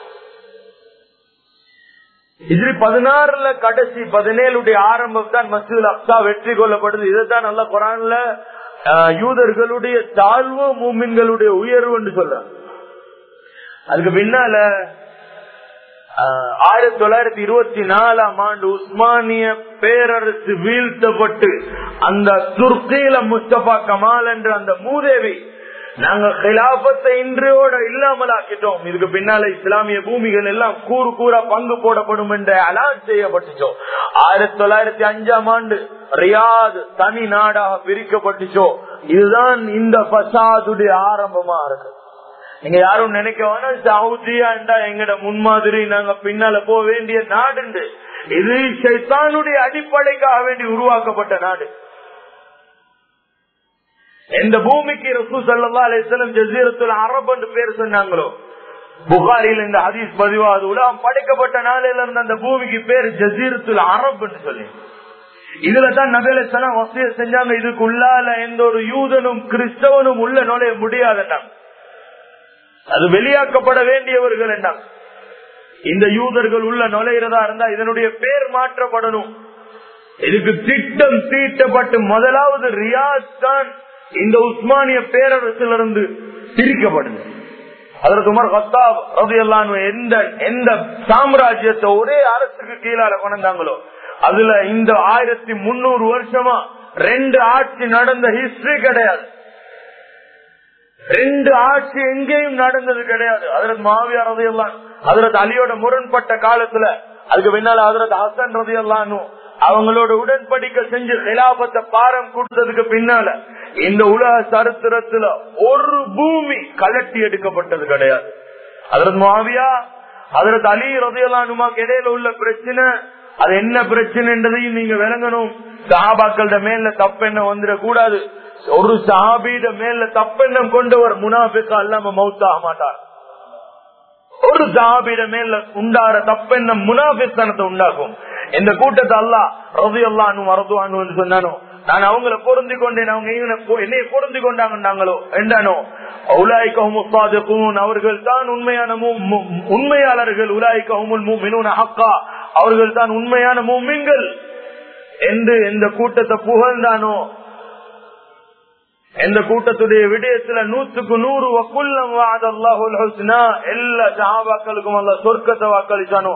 இதுல பதினாறுல கடைசி பதினேழுடைய ஆரம்பம் தான் மசூல் அப்சா வெற்றி கொள்ளப்படுது இதுதான் நல்ல குரான்ல யூதர்களுடைய தாழ்வு மூமின்களுடைய உயர்வு என்று சொல்றாங்க அதுக்கு பின்னால ஆஹ், ஆயிரத்தி தொள்ளாயிரத்தி இருபத்தி நாலாம் ஆண்டு உஸ்மானிய பேரரசு வீழ்த்தப்பட்டு அந்த துர்க்கீல முஸ்தபா கமால் என்ற அந்த மூதேவி நாங்க கிலாபத்தை இன்றையோட இல்லாமல் ஆக்கிட்டோம் இதுக்கு பின்னால இஸ்லாமிய பூமிகள் எல்லாம் கூறு கூற பங்கு போடப்படும் என்ற அலாட் செய்யப்பட்டுச்சோ ஆயிரத்தி தொள்ளாயிரத்தி அஞ்சாம் ஆண்டு ரியாத் தனி நாடாக பிரிக்கப்பட்டுச்சோ இதுதான் இந்த பசாதுடைய ஆரம்பமா இருக்கு நீங்க யாரும் நினைக்க வேணாம் சவுதியா என்றா எங்கட முன்மாதிரி நாங்க பின்னால போக வேண்டிய நாடு இது சைத்தானுடைய அடிப்படைக்காக வேண்டி உருவாக்கப்பட்ட நாடு எந்த பூமிக்கு ரசூ சல்லா அலிஸ்லம் ஜசீரத்துல அரபு என்று பேர் சொன்னாங்களோ புகாரில் இந்த ஹதீஸ் பதிவாது உலகம் படைக்கப்பட்ட நாளில இருந்து அந்த பூமிக்கு பேர் ஜசீரத்துல அரபுன்னு சொல்லி இதுல தான் நபேல வசதியை செஞ்சாங்க இதுக்கு உள்ளால எந்த ஒரு யூதனும் கிறிஸ்தவனும் உள்ள நுழைய முடியாதுன்னாங்க அது வெளியாக்கப்பட வேண்டியவர்கள் என்ன இந்த யூதர்கள் உள்ள நுழைகிறதா இருந்தா இதனுடைய பேர் மாற்றப்படணும் இதுக்கு திட்டம் தீட்டப்பட்டு முதலாவது ரியாஸ் தான் இந்த உஸ்மானிய பேரரசிலிருந்து பிரிக்கப்படுது அதற்கு உமர் ஹத்தாப் ரதியல்லான் எந்த எந்த சாம்ராஜ்யத்தை ஒரே அரசுக்கு கீழால கொண்டாங்களோ அதுல இந்த ஆயிரத்தி முன்னூறு வருஷமா ரெண்டு ஆட்சி நடந்த ஹிஸ்டரி கிடையாது ரெண்டு ஆட்சி எங்கேயும் நடந்தது கிடையாது அதற்கு மாவியார் ரதையெல்லாம் அதற்கு அலியோட முரண்பட்ட காலத்துல அதுக்கு பின்னால அதற்கு ஹசன் ரதையெல்லாம் அவங்களோட உடன்படிக்கை செஞ்சு நிலாபத்தை பாரம் கொடுத்ததுக்கு பின்னால இந்த உலக சரித்திரத்துல ஒரு பூமி கலட்டி எடுக்கப்பட்டது கிடையாது அதற்கு மாவியா அதற்கு அலி ரதையெல்லாம் இடையில உள்ள பிரச்சனை அது என்ன பிரச்சனைன்றதையும் நீங்க விளங்கணும் சஹாபாக்கள மேல தப்பெண்ண வந்துடக்கூடாது ஒரு சஹாபீட மேல தப்பெண்ணம் கொண்டவர் முனாபிக்கா இல்லாம மௌத்தாக மாட்டார் ஒரு சஹாபீட மேல உண்டார தப்பெண்ணம் முனாபிஸ்தானத்தை உண்டாக்கும் இந்த கூட்டத்தை அல்லா ரவி அல்லான்னு வரதுவான்னு சொன்னானோ நான் அவங்கள பொருந்தி கொண்டேன் அவங்க என்னைய பொருந்தி கொண்டாங்கன்னாங்களோ என்றானோ உலாய்க்கும் அவர்கள் தான் உண்மையான உண்மையாளர்கள் உலாய்க்கும் ஹக்கா அவர்கள் தான் உண்மையான மூமிங்கள் என்று எந்த கூட்டத்தை புகழ்ந்தானோ எந்த கூட்டத்துடைய விடயத்துல நூத்துக்கு நூறு வக்குல்லம் எல்லா சஹாபாக்களுக்கும் அல்ல சொர்க்கத்தை வாக்களிச்சானோ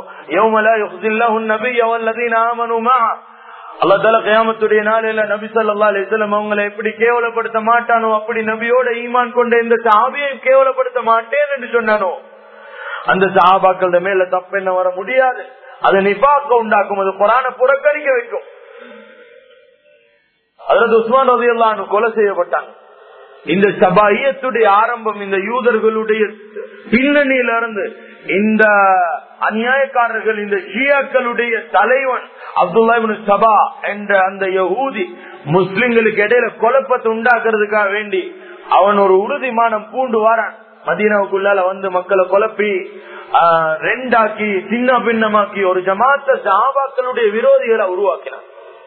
அல்லா தல கயாமத்துடைய நாளில நபி சொல்லா அலிஸ்லம் அவங்களை எப்படி கேவலப்படுத்த மாட்டானோ அப்படி நபியோட ஈமான் கொண்ட இந்த சாவியை கேவலப்படுத்த மாட்டேன் என்று சொன்னானோ அந்த சஹாபாக்கள மேல தப்பு என்ன வர முடியாது அது நிபாக்க உண்டாக்கும் அது குரான புறக்கணிக்க வைக்கும் அதாவது உஸ்மான் ரதியல்லானு கொலை செய்யப்பட்டாங்க இந்த சபாயத்துடைய ஆரம்பம் இந்த யூதர்களுடைய பின்னணியில இருந்து இந்த அநியாயக்காரர்கள் இந்த ஷியாக்களுடைய தலைவன் அப்துல்லா சபா என்ற அந்த யகூதி முஸ்லிம்களுக்கு இடையில குழப்பத்தை உண்டாக்குறதுக்காக வேண்டி அவன் ஒரு உறுதிமானம் பூண்டு வாரான் மதீனாவுக்குள்ளால வந்து மக்களை குழப்பி ரெண்டாக்கி சின்ன பின்னமாக்கி ஒரு ஜமாத்த சாபாக்களுடைய விரோதிகளை உருவாக்கினான்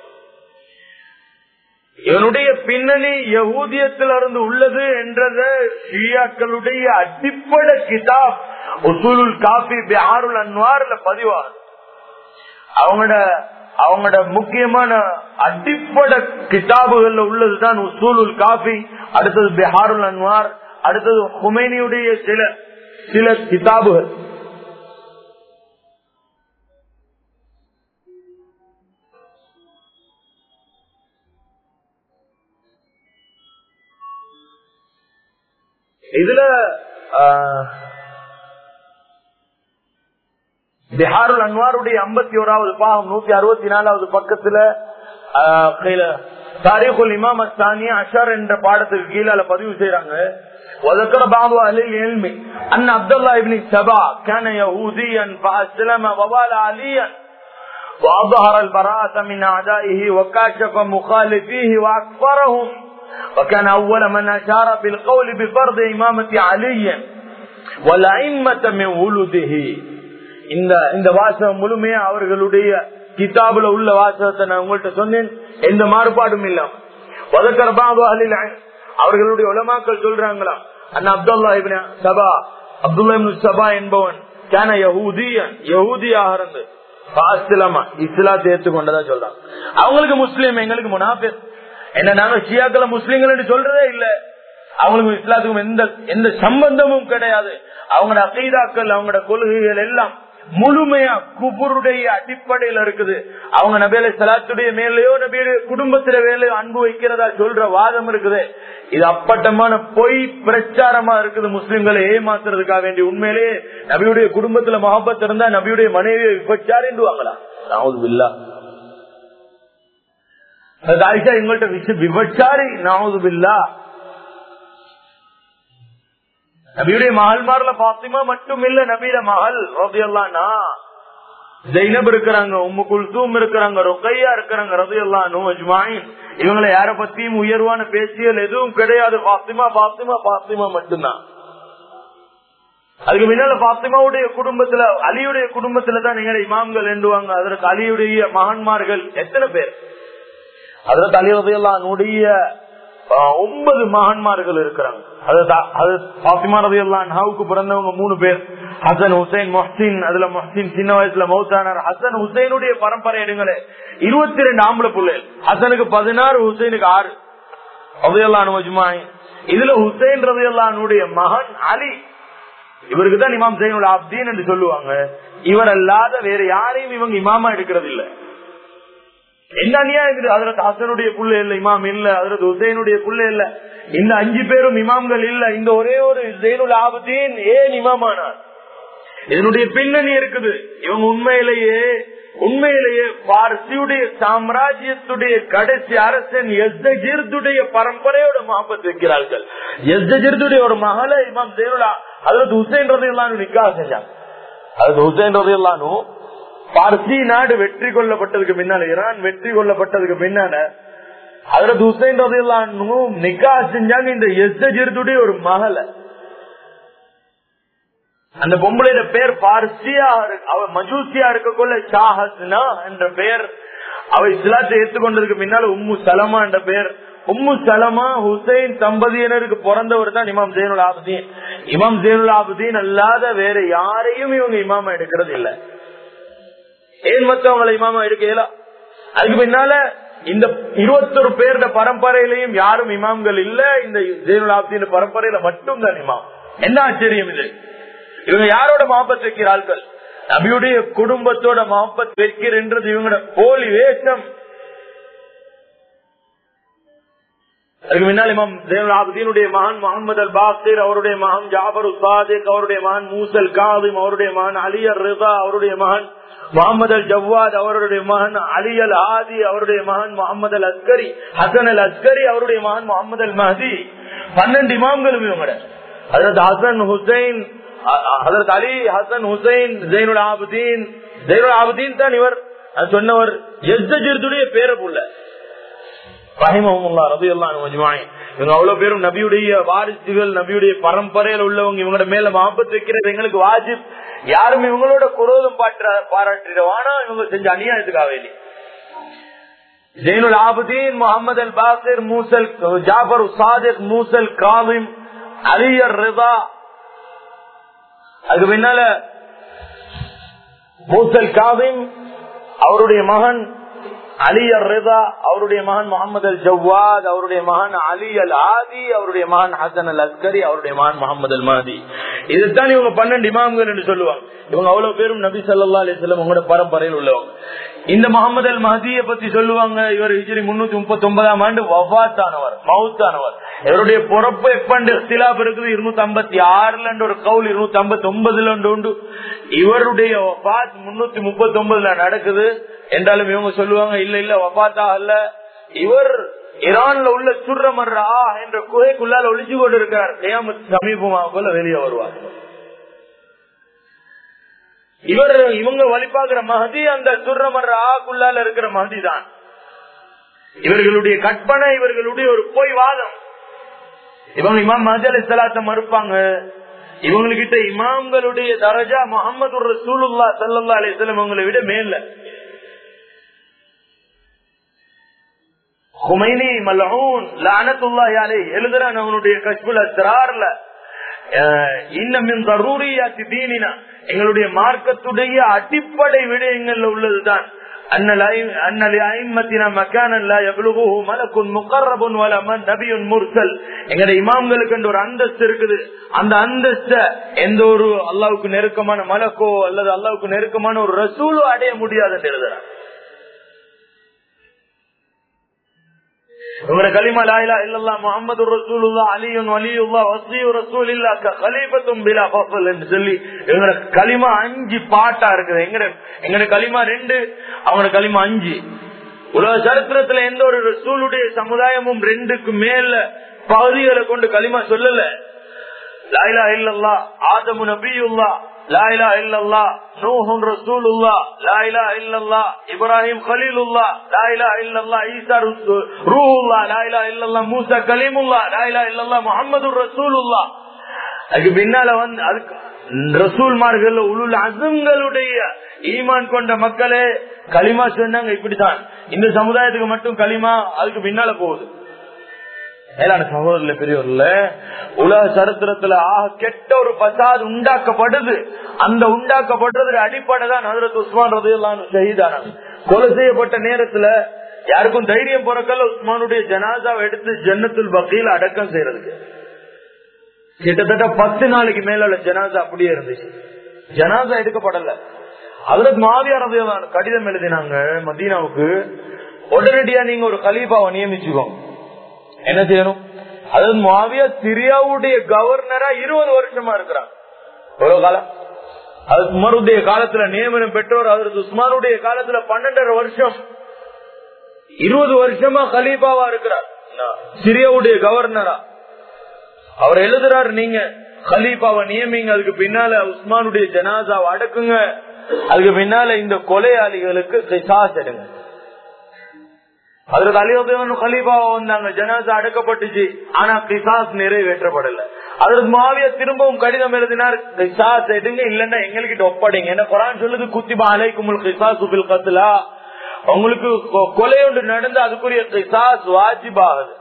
இவனுடைய பின்னணி யகூதியத்திலிருந்து உள்ளது என்றத ஷியாக்களுடைய அடிப்படை கிதாப் உசூலுல் காபி பிஹாருல் அன்வார்ல பதிவாகும் அவங்களோட அவங்களோட முக்கியமான அடிப்படை கிதாபுகள்ல உள்ளதுதான் உசூலுல் காபி அடுத்தது பிஹாருல் அன்வார் அடுத்தது ஹுமேனியுடைய சில சில கிதாபுகள் இதுல பிஹாருல் அன்வாருடைய ஐம்பத்தி ஓராவது பாகம் நூத்தி அறுபத்தி நாலாவது பக்கத்துல தாரிகுல் இமாம் அஸ்தானியா அஷர் என்ற பாடத்துக்கு கீழே பதிவு செய்யறாங்க وذكر بعض اهل العلم ان عبد الله بن سبا كان يهوديا فاسلم ووالى عليا واظهر البراءة من اعدائه وكاشف مخالفيه واكفرهم وكان اول من اشار بالقول بفرض امامة علي والائمة من ولده இந்த இந்த வாசகம் முழுமையா அவர்களுடைய கிதாபுல உள்ள வாசகத்தை நான் உங்கள்கிட்ட சொன்னேன் எந்த மாறுபாடும் இல்லாம அவர்களுடைய உலமாக்கள் சொல்றாங்களா அண்ணா Abdullah ibn Saba Abdullah Saba என்பவன் கேன யஹூதியன் யஹூதியாக இருந்து இஸ்லாத்தை ஏற்றுக்கொண்டதா சொல்றாங்க அவங்களுக்கு முஸ்லீம் எங்களுக்கு முனாஃபிர் என்ன நாங்க ஷியாக்களை முஸ்லீம்கள் சொல்றதே இல்ல அவங்களுக்கு இஸ்லாத்துக்கும் எந்த எந்த சம்பந்தமும் கிடையாது அவங்களோட அகைதாக்கள் அவங்களோட கொள்கைகள் எல்லாம் முழுமையா குபுருடைய அடிப்படையில இருக்குது அவங்க நபேல சலாத்துடைய மேலேயோ நபியுடைய குடும்பத்தில மேலேயோ அன்பு வைக்கிறதா சொல்ற வாதம் இருக்குது இது அப்பட்டமான பொய் பிரச்சாரமா இருக்குது முஸ்லிம்களை ஏமாத்துறதுக்காக வேண்டி உண்மையிலே நபியுடைய குடும்பத்துல மகாபத் இருந்தா நபியுடைய மனைவியை விபச்சாரிண்டுவாங்களா நாவது இல்லா ஆயிஷா எங்கள்கிட்ட விஷ விபச்சாரி நாவது இல்லா நபியுடைய மகள்மார்ல பாத்திமா மட்டும் இல்ல நபியில மகள் ரபியல்லானா ஜெயினப் இருக்கிறாங்க உம்மு குல்தூம் இருக்கிறாங்க ரொக்கையா இருக்கிறாங்க ரபியல்லானு அஜ்மாயின் இவங்களை யார பத்தியும் உயர்வான பேசியல் எதுவும் கிடையாது பாத்திமா பாத்திமா பாத்திமா மட்டும்தான் அதுக்கு முன்னால பாத்திமாவுடைய குடும்பத்துல அலியுடைய குடும்பத்துல தான் நீங்க இமாம்கள் எண்டுவாங்க அதற்கு அலியுடைய மகன்மார்கள் எத்தனை பேர் அதற்கு அலி ரபியல்லானுடைய ஒன்பது மகன்மார்கள் இருக்கிறாங்க ஹாவுக்கு பிறந்தவங்க மூணு பேர் ஹசன் ஹுசைன் மொஹின் அதுல மொஹின் சின்ன வயசுல மௌத்தானார் ஹசன் ஹுசைனுடைய பரம்பரை எடுங்களே இருபத்தி ரெண்டு ஆம்பளை பிள்ளைகள் ஹசனுக்கு பதினாறு ஹுசைனுக்கு ஆறு ரதையல்லானு அஜ்மாயின் இதுல ஹுசைன் ரதையல்லானுடைய மகன் அலி இவருக்கு தான் இமாம் சைனுல் ஆப்தீன் என்று சொல்லுவாங்க இவர் அல்லாத வேற யாரையும் இவங்க இமாமா எடுக்கிறது இல்லை என்ன அநியாயம் அதற்கு ஹசனுடைய புள்ள இல்ல இமாம் இல்ல அதற்கு ஹுசைனுடைய புள்ள இல்ல இந்த அஞ்சு பேரும் இமாம்கள் இல்ல இந்த ஒரே ஒரு ஜெயினுல் ஆபத்தீன் ஏன் இமாமானார் இதனுடைய பின்னணி இருக்குது இவங்க உண்மையிலேயே உண்மையிலேயே பார்சியுடைய சாம்ராஜ்யத்துடைய கடைசி அரசன் எஸ்தஜிர்துடைய பரம்பரையோட மகப்பத் வைக்கிறார்கள் எஸ்தஜிர்துடைய ஒரு மகளை இமாம் ஜெயினுலா அதற்கு ஹுசைன் ரதையெல்லாம் நிக்கா செஞ்சாங்க அதற்கு ஹுசைன் ரதையெல்லானும் பார்சி நாடு வெற்றி கொள்ளப்பட்டதுக்கு பின்னால ஈரான் வெற்றி கொள்ளப்பட்டதுக்கு பின்னால அதுல ஹுசைன் ரதையெல்லாம் நிக்கா செஞ்சாங்க இந்த எஸ்தஜிர்துடைய ஒரு மகளை அந்த பொம்பளையோட பேர் பார்சியா அவ மஜூசியா இருக்கக்குள்ள ஷாஹஸ்னா என்ற பெயர் அவ இஸ்லாத்தை ஏற்றுக்கொண்டதுக்கு பின்னால உம்மு சலமா என்ற பெயர் உம்மு சலமா ஹுசைன் தம்பதியினருக்கு பிறந்தவர் தான் இமாம் ஜெயினுல் ஆபுதீன் இமாம் ஜெயினுல் ஆபுதீன் அல்லாத வேற யாரையும் இவங்க இமாமா எடுக்கிறது இல்ல ஏன் மத்தவங்களை இமாமா எடுக்கல அதுக்கு பின்னால இந்த இருபத்தொரு பேருட பரம்பரையிலையும் யாரும் இமாம்கள் இல்ல இந்த ஜெயினுல் ஆபுதீன் பரம்பரையில மட்டும் தான் இமாம் என்ன ஆச்சரியம் இது இவங்க யாரோட மகப்பத் வைக்கிறார்கள் நபியுடைய குடும்பத்தோட மகப்பத் வைக்கிறன்றது இவங்களோட போலி வேஷம் அதுக்கு முன்னால் இமாம் தேவனாபுதீனுடைய மகன் முகமது அல் பாசிர் அவருடைய மகன் ஜாபர் உசாதிக் அவருடைய மகன் மூசல் காதிம் அவருடைய மகன் அலியர் ரிதா அவருடைய மகன் முகமது அல் ஜவ்வாத் அவருடைய மகன் அலி அல் ஆதி அவருடைய மகன் Muhammad al Askari Hasan al Askari அவருடைய மகன் முகமது அல் மஹதி பன்னெண்டு இமாம்களும் இவங்க அதாவது ஹசன் ஹுசைன் ஹசரத் அலி ஹசன் ஹுசைன் ஜெயினுல் ஆபுதீன் ஜெயினுல் ஆபுதீன் தான் இவர் சொன்னவர் எஸ்தஜிர்துடைய பேர புள்ள இவங்க அவ்வளவு பேரும் நபியுடைய வாரிசுகள் நபியுடைய பரம்பரையில் உள்ளவங்க இவங்களோட மேல மாபத்து வைக்கிறது எங்களுக்கு வாஜிப் யாரும் இவங்களோட குரோதம் பாற்ற பாராட்டிடுவானா இவங்க செஞ்ச அநியாயத்துக்காக இல்லை Zainul Abidin Muhammad al Baqir மூசல் ஜாபர் சாதிக் மூசல் காவிம் அலியர் ரிதா அதுக்கு பின்னால மூசல் காவிம் அவருடைய மகன் அலி அல் ரிதா அவருடைய மகன் முகமது அல் ஜவ்வாத் அவருடைய மகன் அலி அல் ஆதி அவருடைய மகன் ஹசன் அல் அஸ்கரி அவருடைய மகன் முகமது அல் மாதி இதுதான் இவங்க பன்னெண்டு இமாம்கள் என்று சொல்லுவாங்க இவங்க அவ்வளவு பேரும் நபி சல்லா அலிஸ்லாம் உங்களோட பரம்பரையில் உள்ளவங்க இந்த முகமது அல் மஹதிய பத்தி சொல்லுவாங்க இவர் ஹிஜ்ரி முன்னூத்தி முப்பத்தி ஒன்பதாம் ஆண்டு வஃத்தானவர் மவுத்தானவர் இவருடைய பிறப்பு எப்பண்டு இஸ்திலாப் இருக்குது இருநூத்தி ஐம்பத்தி ஆறுல ஒரு கவுல் இருநூத்தி ஐம்பத்தி ஒன்பதுல உண்டு இவருடைய வஃத் முன்னூத்தி முப்பத்தி ஒன்பதுல நடக்குது என்றாலும் இவங்க சொல்லுவாங்க இல்ல இல்ல வஃத்தா அல்ல இவர் ஈரான்ல உள்ள சுர்ரமர்ரா என்ற குகைக்குள்ளால ஒளிச்சு கொண்டு இருக்கிறார் சமீபமாக போல வெளியே வருவார் இவர் இவங்க வழிபாக்குற மகதி அந்த சுர்ரமர்ற ஆக்குள்ளால இருக்கிற மகதி தான் இவர்களுடைய கற்பனை இவர்களுடைய ஒரு பொய் வாதம் இவங்க இமாம் மஹதி அலி சலாத்த மறுப்பாங்க இவங்ககிட்ட இமாம்களுடைய தரஜா முகமது ரசூலுல்லா சல்லா அலிஸ்லாம் இவங்களை விட மேல ஹுமைனி மல்ஹூன் லானத்துல்லாஹி அலைஹி எழுதுறான் அவனுடைய கஷ்புல் அஸ்ரார்ல இன்னமின் தரூரியாத்தி தீனினா எங்களுடைய மார்க்கத்துடைய அடிப்படை விடயங்கள்ல உள்ளதுதான் أن الأئم- أن لأئمتنا مكانا لا يبلغه ملك مقرب ولا من نبي مرسل எங்களுடைய இமாம்களுக்கு என்ற ஒரு அந்தஸ்து இருக்குது அந்த அந்தஸ்த எந்த ஒரு அல்லாவுக்கு நெருக்கமான மலக்கோ அல்லது அல்லாவுக்கு நெருக்கமான ஒரு ரசூலோ அடைய முடியாது என்று எழுதுறாங்க இவங்க கலிமா லாயிலா இல்லல்லா முகமது ரசூலுல்லா அலியுன் வலியுல்லா வசியு ரசூலில்லா கலீபத்தும் பிலா ஃபஸல் என்று சொல்லி இவங்க கலிமா அஞ்சு பாட்டா இருக்குது எங்கட எங்கட கலிமா ரெண்டு அவங்களோட கலிமா அஞ்சு உலக சரித்திரத்துல எந்த ஒரு ரசூலுடைய சமுதாயமும் ரெண்டுக்கு மேல பகுதிகளை கொண்டு களிமா சொல்லல லாயிலா இல்லல்லா ஆதமு நபியுல்லா லாயிலா இல்லல்லா நூஹுன் ரசூலுல்லா லாயிலா இல்லல்லா இப்ராஹிம் கலீலுல்லா லாயிலா இல்லல்லா ஈசா ருசூ- ரூஹுல்லா லாயிலா இல்லல்லா மூசா கலீமுல்லா லாயிலா இல்லல்லா முஹம்மது ரசூலுல்லா அதுக்கு பின்னால வந்து அதுக்கு ரசூல்மார்கள் உளுள் அசுங்களுடைய ஈமான் கொண்ட மக்களே களிமா சொன்னாங்க இப்படித்தான் இந்த சமுதாயத்துக்கு மட்டும் களிமா அதுக்கு பின்னால போகுது மேலான சகோதரர்ல பெரியவர்ல உலக சரித்திரத்துல ஆக கெட்ட ஒரு பசாது உண்டாக்கப்படுது அந்த உண்டாக்கப்படுறதுக்கு அடிப்படை தான் ஹதரத் உஸ்மான் ரதையெல்லாம் செய்தானாங்க கொலை செய்யப்பட்ட நேரத்துல யாருக்கும் தைரியம் பிறக்கல உஸ்மானுடைய ஜனாதாவை எடுத்து ஜன்னத்துல் பக்கையில் அடக்கம் செய்யறதுக்கு கிட்டத்தட்ட பத்து நாளைக்கு மேல உள்ள ஜனாதா அப்படியே இருந்துச்சு ஜனாதா எடுக்கப்படல அதற்கு மாவியார் ரதையெல்லாம் கடிதம் எழுதினாங்க மதீனாவுக்கு உடனடியா நீங்க ஒரு கலீஃபாவை நியமிச்சுக்கோங்க என்ன செய்யணும் அதாவது மாவியா சிரியாவுடைய கவர்னரா இருபது வருஷமா இருக்கிறான் எவ்வளவு காலம் அது உமருடைய காலத்துல நியமனம் பெற்றோர் அதற்கு உஸ்மானுடைய காலத்துல பன்னெண்டரை வருஷம் இருபது வருஷமா கலீஃபாவா இருக்கிறார் சிரியாவுடைய கவர்னரா அவர் எழுதுறாரு நீங்க கலீஃபாவை நியமிங்க அதுக்கு பின்னால உஸ்மானுடைய ஜனாதாவை அடக்குங்க அதுக்கு பின்னால இந்த கொலையாளிகளுக்கு கிசாஸ் எடுங்க அதற்கு அலியோதேவன் கலீஃபாவா வந்தாங்க ஜனாசா அடக்கப்பட்டுச்சு ஆனா கிசாஸ் நிறைவேற்றப்படல அதற்கு மாவிய திரும்பவும் கடிதம் எழுதினார் கிசாஸ் எடுங்க இல்லன்னா எங்ககிட்ட ஒப்படைங்க என்ன குரான் சொல்லுது குத்திபா அலைக்குமுல் கிசாஸ் உபில் கத்துலா உங்களுக்கு கொ- கொலை ஒன்று நடந்து அதுக்குரிய கிசாஸ் வாஜிபாகுது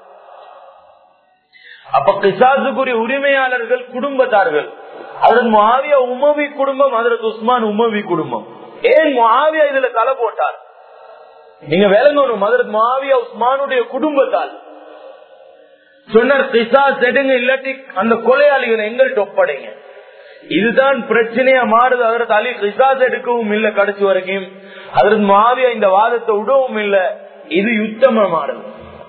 அப்ப கிசாசுக்குரிய உரிமையாளர்கள் குடும்பத்தார்கள் அதற்கு மாவிய உமவி குடும்பம் அதற்கு உஸ்மான் உமவி குடும்பம் ஏன் மாவியா இதுல தலை போட்டார் நீங்க விளங்கணும் மதுரத் மாவியா உஸ்மானுடைய குடும்பத்தால் சொன்னார் கிசாஸ் எடுங்க இல்லாட்டி அந்த கொலையாளிகளை எங்கள்கிட்ட ஒப்படைங்க இதுதான் பிரச்சனையா மாறுது அதற்கு அலி கிசாஸ் எடுக்கவும் இல்ல கடைசி வரைக்கும் அதற்கு மாவியா இந்த வாதத்தை விடவும் இல்ல இது யுத்தமா மாறுது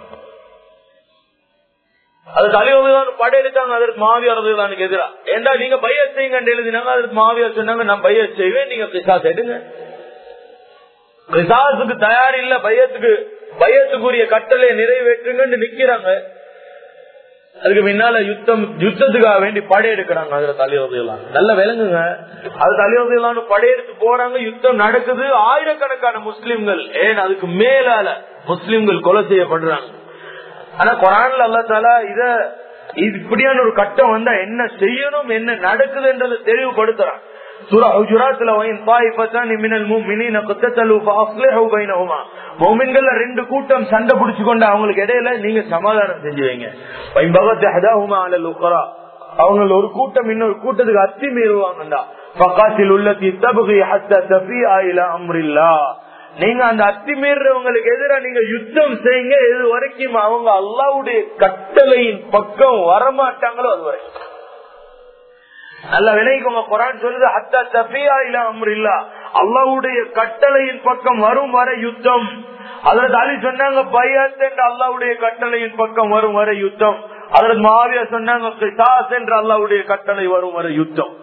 அதுக்கு அலிவதான் படையெடுத்தாங்க அதற்கு மாவியார் ரதியல்லானுக்கு எதிரா ஏண்டா நீங்க பைய செய்யுங்க எழுதினாங்க அதற்கு மாவியார் சொன்னாங்க நான் பைய செய்வேன் நீங்க கிசாஸ் எடுங்க கிசாசுக்கு தயார் இல்ல பயத்துக்கு பயத்துக்குரிய கட்டளை நிறைவேற்றுங்கன்னு நிக்கிறாங்க அதுக்கு பின்னால யுத்தம் யுத்தத்துக்காக வேண்டி படையெடுக்கிறாங்க அதுல தலையோதையெல்லாம் நல்ல விளங்குங்க அது தலையோதையெல்லாம் படையெடுத்து போறாங்க யுத்தம் நடக்குது ஆயிரக்கணக்கான முஸ்லிம்கள் ஏன் அதுக்கு மேலால முஸ்லிம்கள் கொலை செய்யப்படுறாங்க ஆனா குரான்ல அல்லா தாலா இத இது இப்படியான ஒரு கட்டம் வந்தா என்ன செய்யணும் என்ன நடக்குதுன்றதை தெளிவுபடுத்துறான் சூரா ஹுஜராத்ல வயின் தாயிஃபத்தான் மினல் முஃமினீன கத்தலு ஃபஅஸ்லிஹு பைனஹுமா முஃமின்கள்ல ரெண்டு கூட்டம் சண்டை பிடிச்சு கொண்டு அவங்களுக்கு இடையில நீங்க சமாதானம் செஞ்சு வைங்க வைன் பகத் ஹதாஹுமா அலல் உக்ரா அவங்க ஒரு கூட்டம் இன்னொரு கூட்டத்துக்கு அத்தி மீறுவாங்கடா ஃபகாத்தில் உள்ளதி தப்கி ஹத்தா தஃபியா இலா அம்ரில்லாஹ் நீங்க அந்த அத்துமீறவங்களுக்கு எதிராக நீங்க யுத்தம் செய்யுங்க எது வரைக்கும் அவங்க அல்லாவுடைய கட்டளையின் பக்கம் வரமாட்டாங்களோ அது வரைக்கும் நல்ல விலைக்கு குரான் சொல்லுது அத்தா தபியா இல்ல அமர் இல்ல அல்லாவுடைய கட்டளையின் பக்கம் வரும் வரை யுத்தம் அதற்கு அலி சொன்னாங்க பையத் என்று அல்லாவுடைய கட்டளையின் பக்கம் வரும் வரை யுத்தம் அதற்கு மாவியா சொன்னாங்க கிசாஸ் என்று அல்லாவுடைய கட்டளை வரும் வரை யுத்தம்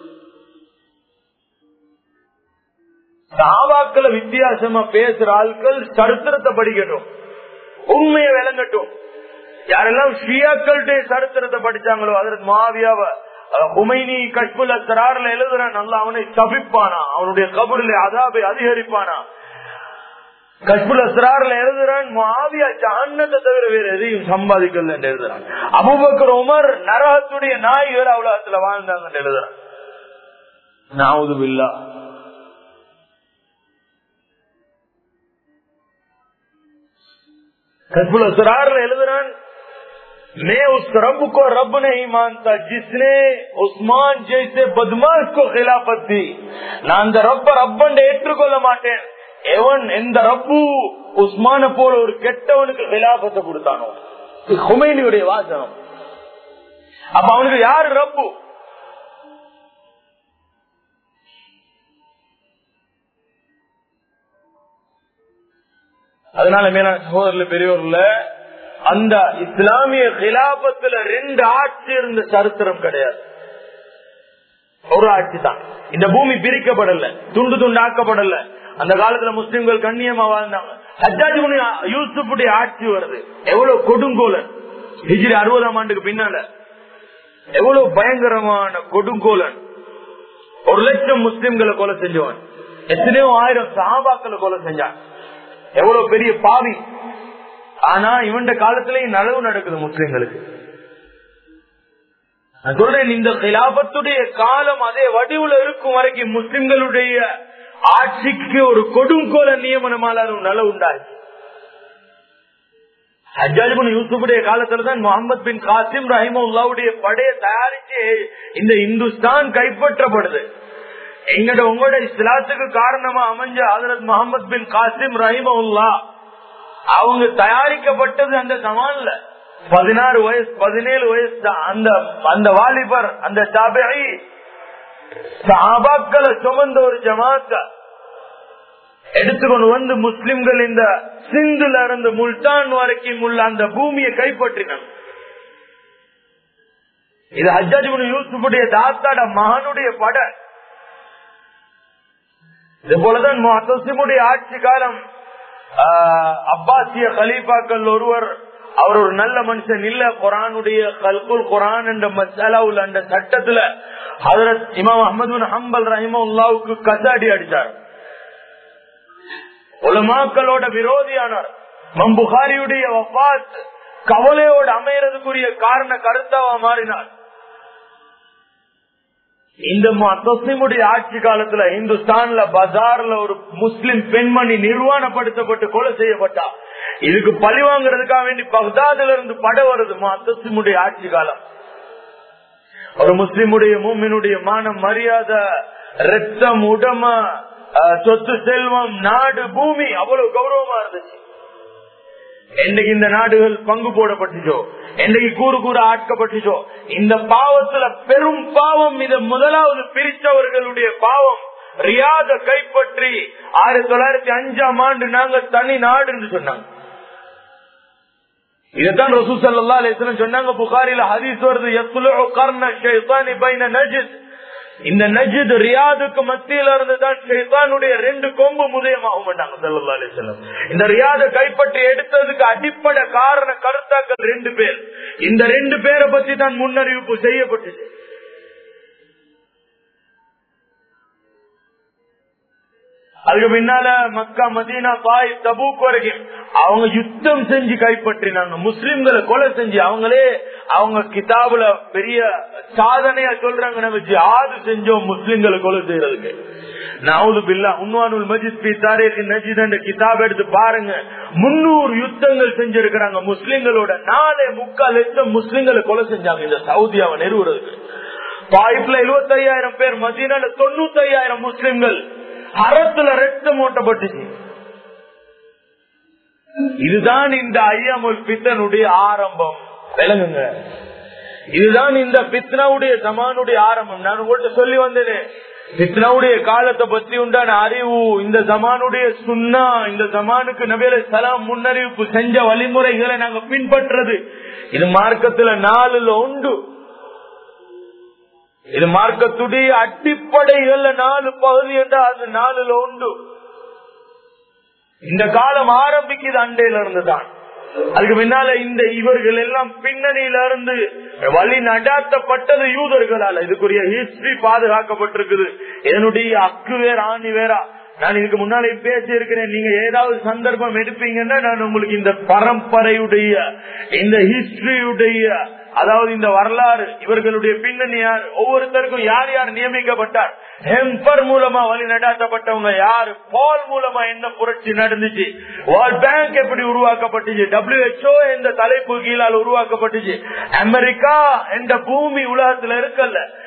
சாவாக்களை வித்தியாசமா பேசுற ஆட்கள் சரித்திரத்தை படிக்கட்டும் உண்மையை விளங்கட்டும் யாரெல்லாம் ஷியாக்களுடைய சரித்திரத்தை படிச்சாங்களோ அதற்கு மாவியாவ உமைனி கஷ்புல் அத்தராறுல எழுதுறான் நல்லா அவனை தவிப்பானா அவனுடைய கபூரில் அதாபை அதிகரிப்பானா கஷ்புல் அஸ்ரார்ல எழுதுறான் மாவியா ஜான்னத்தை தவிர வேற எதையும் சம்பாதிக்கல எழுதுறான் அபுபக்கர் உமர் நரகத்துடைய நாய்கள் அவ்வளவுல வாழ்ந்தாங்க எழுதுறான் நாவுது பில்லா कस्बुल असरार எழுதுறான் मैं उस रब को रब नहीं मानता जिसने उस्मान जैसे बदमाश को खिलाफत दी நான் அந்த ரப்ப ரப்பண்ட ஏற்றுக்கொள்ள மாட்டேன் எவன் எந்த ரப்பு உஸ்மான போல ஒரு கெட்டவனுக்கு விலாபத்தை கொடுத்தானோ ஹுமைனியுடைய வாசனம் அப்ப அவனுக்கு யாரு ரப்பு அதனால மேலான சகோதரர்ல பெரியவர்ல அந்த இஸ்லாமிய கிலாபத்துல ரெண்டு ஆட்சி இருந்த சரித்திரம் கிடையாது ஒரு ஆட்சி தான் இந்த பூமி பிரிக்கப்படல துண்டு துண்டாக்கப்படல அந்த காலத்துல முஸ்லிம்கள் கண்ணியமா வாழ்ந்தாங்க ஹஜ்ஜாஜ் யூசுப்புடைய ஆட்சி வருது எவ்வளவு கொடுங்கோலன் ஹிஜ்ரி அறுபதாம் ஆண்டுக்கு பின்னால எவ்வளவு பயங்கரமான கொடுங்கோலன் ஒரு லட்சம் முஸ்லிம்களை கொலை செஞ்சவன் எத்தனையோ ஆயிரம் சாபாக்களை கொலை செஞ்சான் எவ்வளவு பெரிய பாவி ஆனா இவன் காலத்திலேயும் நலவு நடக்குது முஸ்லிம்களுக்கு நான் சொல்றேன் இந்த கிலாபத்துடைய காலம் அதே வடிவுல இருக்கும் வரைக்கும் முஸ்லிம்களுடைய ஆட்சிக்கு ஒரு கொடுங்கோல நியமனமால நல உண்டாச்சு ஹஜாஜிபுன் யூசுஃபுடைய காலத்துல தான் முகமது பின் காசிம் ரஹிமுல்லாவுடைய படையை தயாரிச்சு இந்த இந்துஸ்தான் கைப்பற்றப்படுது எங்கட உங்களோட இஸ்லாத்துக்கு காரணமா அமைஞ்ச ஹசரத் முகமது பின் காசிம் ரஹிமுல்லா அவங்க தயாரிக்கப்பட்டது அந்த சமான்ல பதினாறு வயசு பதினேழு வயசு தான் அந்த அந்த வாலிபர் அந்த தாபை சாபாக்களை சுமந்த ஒரு ஜமாத்த எடுத்துக்கொண்டு வந்து முஸ்லிம்கள் இந்த சிந்துல இருந்து முல்தான் வரைக்கும் உள்ள அந்த பூமியை கைப்பற்றினாங்க இது ஹஜ்ஜாஜிபுன் யூசுஃபுடைய தாத்தாட மகனுடைய பட இது போலதான் முஹத்தசிமுடைய ஆட்சி காலம் அப்பாசிய கலீஃபாக்கள் ஒருவர் அவர் ஒரு நல்ல மனுஷன் இல்ல குரானுடைய கல்குல் குரான் என்ற மசாலாவுல அந்த சட்டத்துல ஹதரத் இமாம் அஹமது ஹம்பல் ரஹிமுல்லாவுக்கு கசாடி அடிச்சார் உலமாக்களோட விரோதியானார் மம்புகாரியுடைய வபாத் கவலையோடு அமையறதுக்குரிய காரண கருத்தாவா மாறினார் இந்த முஸ்லிமுடைய ஆட்சி காலத்துல இந்துஸ்தான்ல பஜார்ல ஒரு முஸ்லிம் பெண்மணி நிர்வாணப்படுத்தப்பட்டு கொலை செய்யப்பட்டா இதுக்கு பழி வாங்குறதுக்காக வேண்டி பக்தாதுல இருந்து பட வருது முஸ்லிமுடைய ஆட்சி காலம் ஒரு முஸ்லிமுடைய மூமினுடைய மானம் மரியாதை ரத்தம் உடம சொத்து செல்வம் நாடு பூமி அவ்வளவு கௌரவமா இருந்துச்சு என்னைக்கு இந்த நாடுகள் பங்கு போடப்பட்டுச்சோ என்னைக்கு கூறு கூற ஆட்கப்பட்டுச்சோ இந்த பாவத்துல பெரும் பாவம் இத முதலாவது பிரித்தவர்களுடைய பாவம் ரியாத கைப்பற்றி ஆயிரத்தி தொள்ளாயிரத்தி அஞ்சாம் ஆண்டு நாங்க தனி நாடு என்று சொன்னாங்க இதைத்தான் ரசூ சல்லா அலிஸ்லம் சொன்னாங்க புகாரில ஹதீஸ் வருது இந்த நஜித் ரியாதுக்கு மத்தியில இருந்து தான் ஷைத்தானுடைய ரெண்டு கொம்பு முதயமாகும் மாட்டாங்க சல்லா அலிஸ்லம் இந்த ரியாத கைப்பற்றி எடுத்ததுக்கு அடிப்படை காரண கருத்தாக்கள் ரெண்டு பேர் இந்த ரெண்டு பேரை பத்தி தான் முன்னறிவிப்பு செய்யப்பட்டுச்சு அதுக்கு பின்னால மக்கா மதீனா தாய் தபூக் வரைக்கும் அவங்க யுத்தம் செஞ்சு கைப்பற்றினாங்க முஸ்லிம்களை கொலை செஞ்சு அவங்களே அவங்க கிதாபுல பெரிய சாதனையா சொல்றாங்க நம்ம ஜிஹாது செஞ்சோம் முஸ்லிம்களை கொலை செய்யறதுக்கு நாவுது பில்லா உன்வானுல் மஜித் பி தாரேக்கு நஜித் என்ற கிதாப் எடுத்து பாருங்க முன்னூறு யுத்தங்கள் செஞ்சிருக்கிறாங்க முஸ்லிம்களோட நாலே முக்கால் லட்சம் முஸ்லிம்களை கொலை செஞ்சாங்க இந்த சவுதியாவை நிறுவுறதுக்கு பாய்ப்ல எழுபத்தி ஐயாயிரம் பேர் மதீனால தொண்ணூத்தி ஐயாயிரம் முஸ்லிம்கள் அறத்துல ரத்தம் ஓட்டப்பட்டுச்சு இதுதான் இந்த ஐயமுல் பித்தனுடைய ஆரம்பம் விளங்குங்க இதுதான் இந்த பித்னாவுடைய சமானுடைய ஆரம்பம் நான் உங்கள்கிட்ட சொல்லி வந்தேனே பித்னாவுடைய காலத்தை பத்தி உண்டான அறிவு இந்த ஜமானுடைய சுண்ணா இந்த ஜமானுக்கு நபியல சலாம் முன்னறிவிப்பு செஞ்ச வழிமுறைகளை நாங்க பின்பற்றது இது மார்க்கத்துல நாலுல உண்டு இது மார்க்கத்துடைய அடிப்படைகள்ல நாலு பகுதி என்றால் அது நாலுல உண்டு இந்த காலம் ஆரம்பிக்குது அண்டையில இருந்து தான் அதுக்கு பின்னால இந்த இவர்கள் எல்லாம் பின்னணியில இருந்து வழி நடாத்தப்பட்டது யூதர்களால இதுக்குரிய ஹிஸ்டரி பாதுகாக்கப்பட்டிருக்குது என்னுடைய அக்கு வேற ஆணி வேறா நான் இதுக்கு முன்னாலே பேசி இருக்கிறேன் நீங்க ஏதாவது சந்தர்ப்பம் எடுப்பீங்கன்னா நான் உங்களுக்கு இந்த பரம்பரையுடைய இந்த ஹிஸ்டரியுடைய அதாவது இந்த வரலாறு இவர்களுடைய பின்னணி யார் ஒவ்வொருத்தருக்கும் யார் யார் நியமிக்கப்பட்டார் ஹெம்பர் மூலமா வழி நடாத்தப்பட்டவங்க யாரு பால் மூலமா என்ன புரட்சி நடந்துச்சு வேர்ல்ட் பேங்க் எப்படி உருவாக்கப்பட்டுச்சு டபிள்யூஹெச்ஓ என்ற தலைப்பு கீழால் உருவாக்கப்பட்டுச்சு அமெரிக்கா என்ற பூமி உலகத்துல இருக்கல்ல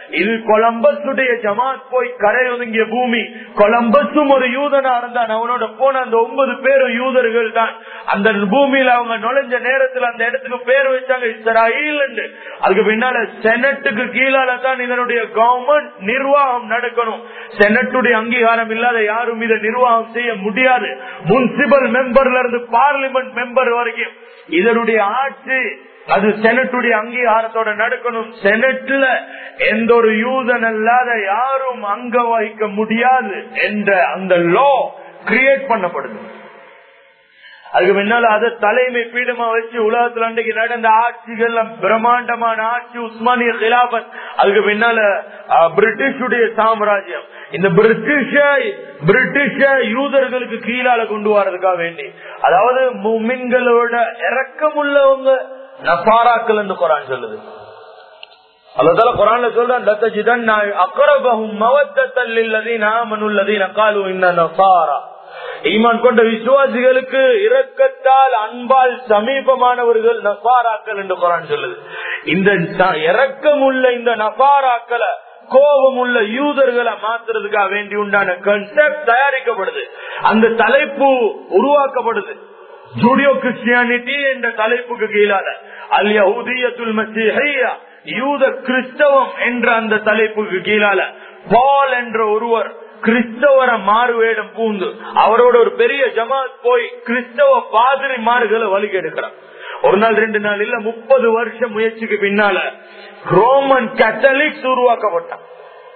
இது கொலம்பஸுடைய ஜமாத் போய் கரை ஒதுங்கிய பூமி கொலம்பஸும் ஒரு யூதனா இருந்தான் அவனோட போன அந்த ஒன்பது பேரும் யூதர்கள் தான் அந்த பூமியில அவங்க நுழைஞ்ச நேரத்துல அந்த இடத்துக்கு பேர் வச்சாங்க இஸ்ராயில் அதுக்கு பின்னால செனட்டுக்கு கீழால தான் இதனுடைய கவர்மெண்ட் நிர்வாகம் நடக்கணும் செனட்டுடைய அங்கீகாரம் இல்லாத யாரும் இதை நிர்வாகம் செய்ய முடியாது முனிசிபல் மெம்பர்ல இருந்து பார்லிமெண்ட் மெம்பர் வரைக்கும் இதனுடைய ஆட்சி அது செனட்டுடைய அங்கீகாரத்தோட நடக்கணும் செனட்ல எந்த ஒரு யூதன் அல்லாத யாரும் அங்க வகிக்க முடியாது என்ற அந்த லோ கிரியேட் பண்ணப்படுது அதுக்கு முன்னால அதை தலைமை பீடமா வச்சு உலகத்துல அன்றைக்கு நடந்த ஆட்சிகள் பிரம்மாண்டமான ஆட்சி உஸ்மானிய கிலாபத் அதுக்கு பின்னால பிரிட்டிஷுடைய சாம்ராஜ்யம் இந்த பிரிட்டிஷ பிரிட்டிஷ யூதர்களுக்கு கீழால கொண்டு வரதுக்காக வேண்டி அதாவது முமின்களோட இறக்கம் உள்ளவங்க நசாராக்கள் என்று குரான் சொல்லுது அல்லதால குரான்ல சொல்றான் லத்தஜிதன் அக்ரபஹும் மவத்தத்தல் லில்லதீன ஆமனுல் லதீன காலு இன்ன நசாரா ஈமான் கொண்ட விசுவாசிகளுக்கு இரக்கத்தால் அன்பால் சமீபமானவர்கள் நசாராக்கள் என்று குரான் சொல்லுது இந்த இரக்கம் உள்ள இந்த நசாராக்களை கோபம் உள்ள யூதர்களை மாத்துறதுக்காக வேண்டி உண்டான கன்செப்ட் தயாரிக்கப்படுது அந்த தலைப்பு உருவாக்கப்படுது ஜூடியோ கிறிஸ்டியானிட்டி என்ற தலைப்புக்கு கீழால அல் யஹூதியத்துல் மசீஹியா யூத கிறிஸ்தவம் என்ற அந்த தலைப்புக்கு கீழால பால் என்ற ஒருவர் கிறிஸ்தவர மாறுவேடம் பூந்து அவரோட ஒரு பெரிய ஜமாத் போய் கிறிஸ்தவ பாதிரிமார்களை வலிக்கு எடுக்கிறார் ஒரு நாள் ரெண்டு நாள் இல்ல முப்பது வருஷம் முயற்சிக்கு பின்னால ரோமன் கத்தலிக்ஸ் உருவாக்கப்பட்டான்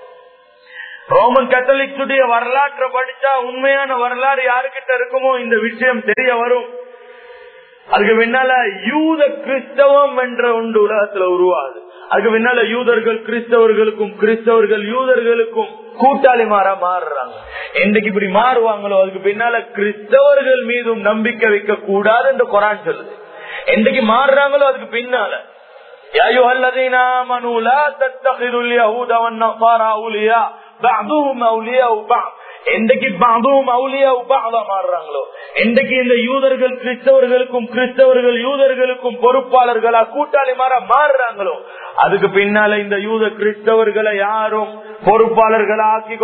ரோமன் கத்தலிக்ஸ் உடைய வரலாற்றை படிச்சா உண்மையான வரலாறு யாருக்கிட்ட இருக்குமோ இந்த விஷயம் தெரிய வரும் அதுக்கு பின்னால யூத கிறிஸ்தவம் என்ற ஒன்று உலகத்துல உருவாகுது அதுக்கு பின்னால யூதர்கள் கிறிஸ்தவர்களுக்கும் கிறிஸ்தவர்கள் யூதர்களுக்கும் கூட்டாளி மாறா மாறுறாங்க என்னைக்கு இப்படி மாறுவாங்களோ அதுக்கு பின்னால கிறிஸ்தவர்கள் மீதும் நம்பிக்கை வைக்க கூடாது என்று குரான் சொல்லுது என்னைக்கு மாறுறாங்களோ அதுக்கு பின்னால يا أيها الذين آمنوا لا تتخذوا اليهود والنصارى أولياء بعضهم أولياء بعض என்றைக்கு பாதுவும் அவுலியா உபாதா மாறுறாங்களோ என்றைக்கு இந்த யூதர்கள் கிறிஸ்தவர்களுக்கும் கிறிஸ்தவர்கள் யூதர்களுக்கும் பொறுப்பாளர்களா கூட்டாளி மாற மாறுறாங்களோ அதுக்கு பின்னால இந்த யூத கிறிஸ்தவர்களை யாரும் பொறுப்பாளர்களா ஆக்கி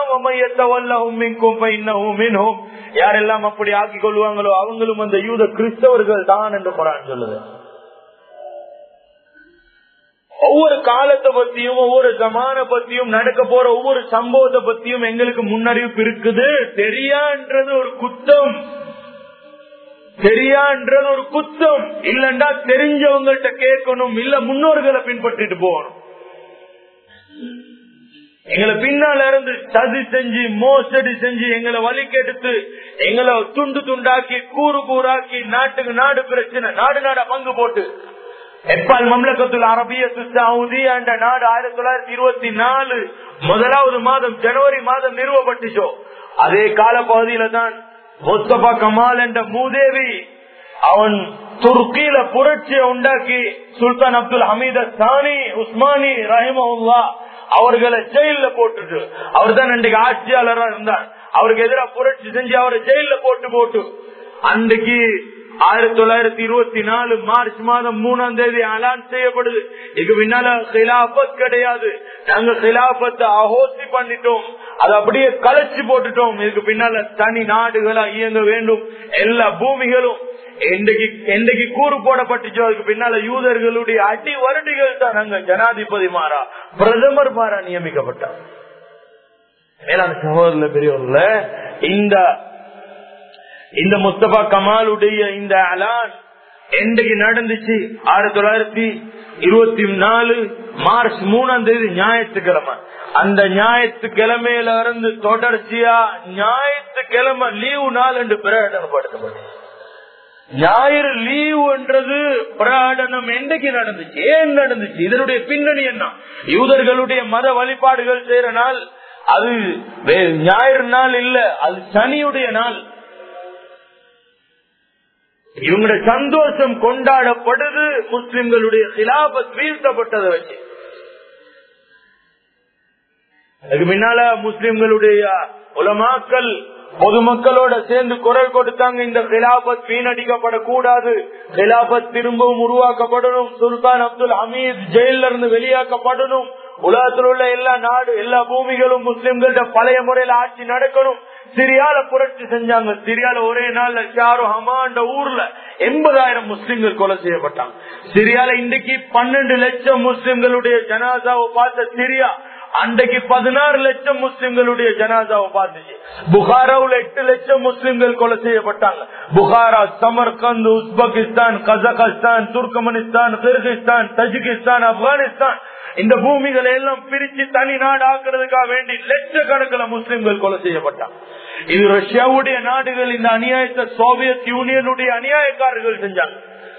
கொள்ளவானோம் யாரெல்லாம் அப்படி ஆக்கி கொள்வாங்களோ அவங்களும் அந்த யூத கிறிஸ்தவர்கள் தான் என்று குரான் சொல்லுது ஒவ்வொரு காலத்தை பத்தியும் ஒவ்வொரு ஜமான பத்தியும் நடக்க போற ஒவ்வொரு சம்பவத்தை பத்தியும் எங்களுக்கு முன்னறிவிப்பு இருக்குது தெரியான்றது ஒரு குத்தம் தெரியான்றது ஒரு குத்தம் இல்லண்டா தெரிஞ்சவங்கள்ட்ட கேட்கணும் இல்ல முன்னோர்களை பின்பற்றிட்டு போகணும் எங்களை பின்னால இருந்து சதி செஞ்சு மோசடி செஞ்சு எங்களை வழி கெடுத்து எங்களை துண்டு துண்டாக்கி கூறு கூறாக்கி நாட்டுக்கு நாடு பிரச்சனை நாடு நாடா பங்கு போட்டு எப்பால் மம்லக்கத்துல் அரபிய சவுதி என்ற நாடு ஆயிரத்தி தொள்ளாயிரத்தி இருபத்தி நாலு முதலாவது மாதம் ஜனவரி மாதம் நிறுவப்பட்டுச்சோ அதே கால பகுதியில தான் முஸ்தபா கமால் என்ற மூதேவி அவன் துருக்கியில புரட்சியை உண்டாக்கி சுல்தான் அப்துல் ஹமீத சானி உஸ்மானி ரஹிமவுல்லா அவர்களை ஜெயில போட்டுட்டு அவர் தான் இன்றைக்கு ஆட்சியாளரா இருந்தார் அவருக்கு எதிராக புரட்சி செஞ்சு அவரை ஜெயில போட்டு போட்டு அன்றைக்கு ஆயிரத்தி தொள்ளாயிரத்தி இருபத்தி நாலு மார்ச் மாதம் மூணாம் தேதி அலான் செய்யப்படுது இதுக்கு பின்னால கிலாபத் கிடையாது நாங்க கிலாபத்தை அகோசி பண்ணிட்டோம் அது அப்படியே கலைச்சு போட்டுட்டோம் இதுக்கு பின்னால தனி நாடுகளா இயங்க வேண்டும் எல்லா பூமிகளும் என்றைக்கு என்றைக்கு கூறு போடப்பட்டுச்சோ அதுக்கு பின்னால யூதர்களுடைய அடி வருடிகள் தான் அங்க ஜனாதிபதி மாறா பிரதமர் மாறா நியமிக்கப்பட்டார் மேலான சகோதரர்ல பெரியவர்ல இந்த இந்த முஸ்தபா கமாலுடைய இந்த அலான் என்றைக்கு நடந்துச்சு ஆயிரத்தி தொள்ளாயிரத்தி இருபத்தி நாலு மார்ச் மூணாம் தேதி ஞாயிற்றுக்கிழமை அந்த ஞாயிற்றுக்கிழமையில இருந்து தொடர்ச்சியா ஞாயிற்றுக்கிழமை லீவு நாள் என்று பிரகடனப்படுத்தப்பட்டது ஞாயிறு லீவு என்றது பிரகடனம் என்றைக்கு நடந்துச்சு ஏன் நடந்துச்சு இதனுடைய பின்னணி என்ன யூதர்களுடைய மத வழிபாடுகள் செய்யற நாள் அது ஞாயிறு நாள் இல்ல அது சனியுடைய நாள் இவங்களுடைய சந்தோஷம் கொண்டாடப்படுது முஸ்லிம்களுடைய சிலாபத் வீழ்த்தப்பட்டதை வச்சு அதுக்கு முன்னால முஸ்லிம்களுடைய உலமாக்கள் பொதுமக்களோட சேர்ந்து குரல் கொடுத்தாங்க இந்த கிலாபத் வீணடிக்கப்படக்கூடாது கிலாபத் திரும்பவும் உருவாக்கப்படணும் சுல்தான் அப்துல் ஹமீத் ஜெயில இருந்து வெளியாக்கப்படணும் உலகத்தில் உள்ள எல்லா நாடு எல்லா பூமிகளும் முஸ்லிம்கள்ட்ட பழைய முறையில ஆட்சி நடக்கணும் சிரியால புரட்சி செஞ்சாங்க சிரியால ஒரே நாள்ல ஷாரு ஹமாண்ட ஊர்ல எண்பதாயிரம் முஸ்லிம்கள் கொலை செய்யப்பட்டாங்க சிரியால இன்றைக்கு பன்னெண்டு லட்சம் முஸ்லிம்களுடைய ஜனாதாவை பார்த்த சிரியா அன்றைக்கு பதினாறு லட்சம் முஸ்லிம்களுடைய ஜனாதாவை பார்த்துச்சு புகாராவுல எட்டு லட்சம் முஸ்லிம்கள் கொலை செய்யப்பட்டாங்க Bukhara Samarkand Uzbekistan Kazakhstan Turkmenistan Kyrgyzstan Tajikistan Afghanistan இந்த பூமிகளை எல்லாம் பிரிச்சு தனி நாடு ஆக்குறதுக்காக வேண்டி லட்சக்கணக்கில் முஸ்லிம்கள் கொலை செய்யப்பட்டாங்க இது ரஷ்யாவுடைய நாடுகள் இந்த அநியாயத்தை சோவியத் யூனியனுடைய அநியாயக்காரர்கள் செஞ்சாங்க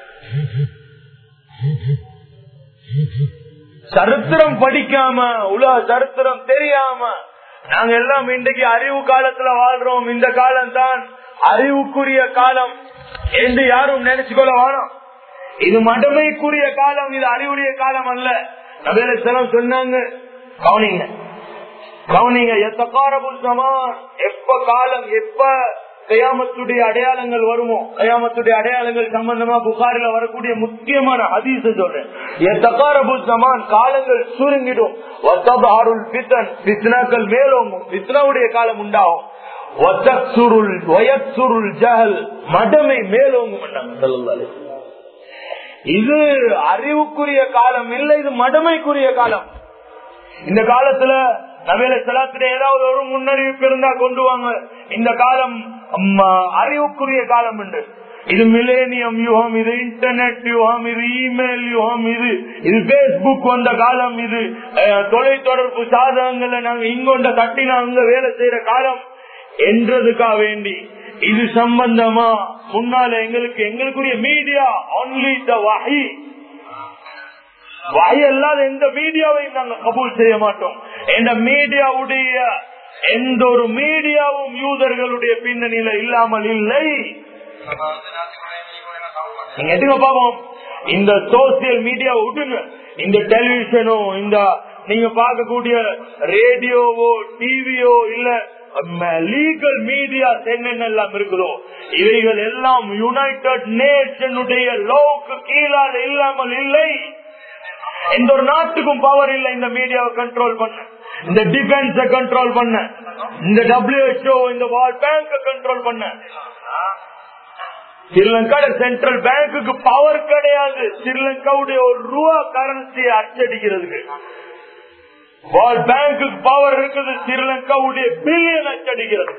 சரித்திரம் படிக்காம உலக சரித்திரம் தெரியாம நாங்க எல்லாம் இன்றைக்கு அறிவு காலத்துல வாழ்றோம் இந்த காலம் தான் அறிவுக்குரிய காலம் என்று யாரும் நினைச்சுக்கொள்ள வேணும் இது மடமைக்குரிய காலம் இது அறிவுடைய காலம் அல்ல நபேல செலம் சொன்னாங்க கவனிங்க கவனிங்க எத்தக்காரபுல் சமான் எப்ப காலம் எப்ப கயாமத்துடைய அடையாளங்கள் வருமோ கயாமத்துடைய அடையாளங்கள் சம்பந்தமா புகாரில வரக்கூடிய முக்கியமான ஹதீச சொல்றேன் எத்தக்காரபுல் சமான் காலங்கள் சுருங்கிடும் வத்தபாருல் பித்தன் பித்னாக்கள் மேலோங்கும் பித்னாவுடைய காலம் உண்டாகும் வத்தக்சுருள் வயக்சுருள் ஜஹல் மடமை மேலோங்கும் சொல்லலாம் இது அறிவுக்குரிய காலம் இல்லை இது மடமைக்குரிய காலம் இந்த காலத்துல நவேல செலாத்துல ஏதாவது ஒரு முன்னறிவிப்பு இருந்தா கொண்டு வாங்க இந்த காலம் அறிவுக்குரிய காலம் உண்டு இது மிலேனியம் யுகம் இது இன்டர்நெட் யுகம் இது இமெயில் யுகம் இது இது பேஸ்புக் வந்த காலம் இது தொலைத்தொடர்பு சாதகங்களை நாங்க இங்கொண்ட கட்டினா அங்க வேலை செய்யற காலம் என்றதுக்காக வேண்டி இது சம்பந்தமா முன்னால எங்களுக்கு எங்களுக்குரிய மீடியா ஒன்லி த வகை வகை அல்லாத எந்த மீடியாவையும் நாங்க கபூல் செய்ய மாட்டோம் எந்த மீடியாவுடைய எந்த ஒரு மீடியாவும் யூதர்களுடைய பின்னணியில இல்லாமல் இல்லை நீங்க எதுங்க பாப்போம் இந்த சோசியல் மீடியா விட்டுங்க இந்த டெலிவிஷனோ இந்த நீங்க பார்க்கக்கூடிய ரேடியோவோ டிவியோ இல்ல லீகல் மீடியா என்னென்னலாம் இருக்குதோ இவைகள் எல்லாம் யுனைடெட் நேஷனுடைய லோக்கு கீழால இல்லாமல் இல்லை எந்த ஒரு நாட்டுக்கும் பவர் இல்லை இந்த மீடியாவை கண்ட்ரோல் பண்ண இந்த டிஃபென்ஸ கண்ட்ரோல் பண்ண இந்த டபிள்யூஹெச்ஓ இந்த வேர்ல்ட் பேங்க கண்ட்ரோல் பண்ண ஸ்ரீலங்கா சென்ட்ரல் பேங்குக்கு பவர் கிடையாது ஸ்ரீலங்காவுடைய ஒரு ரூபா கரன்சியை அச்சடிக்கிறதுக்கு வேர்ல்ட் பேங்குக்கு பவர் இருக்குது ஸ்ரீலங்காவுடைய பில்லியன் அச்சடிக்கிறது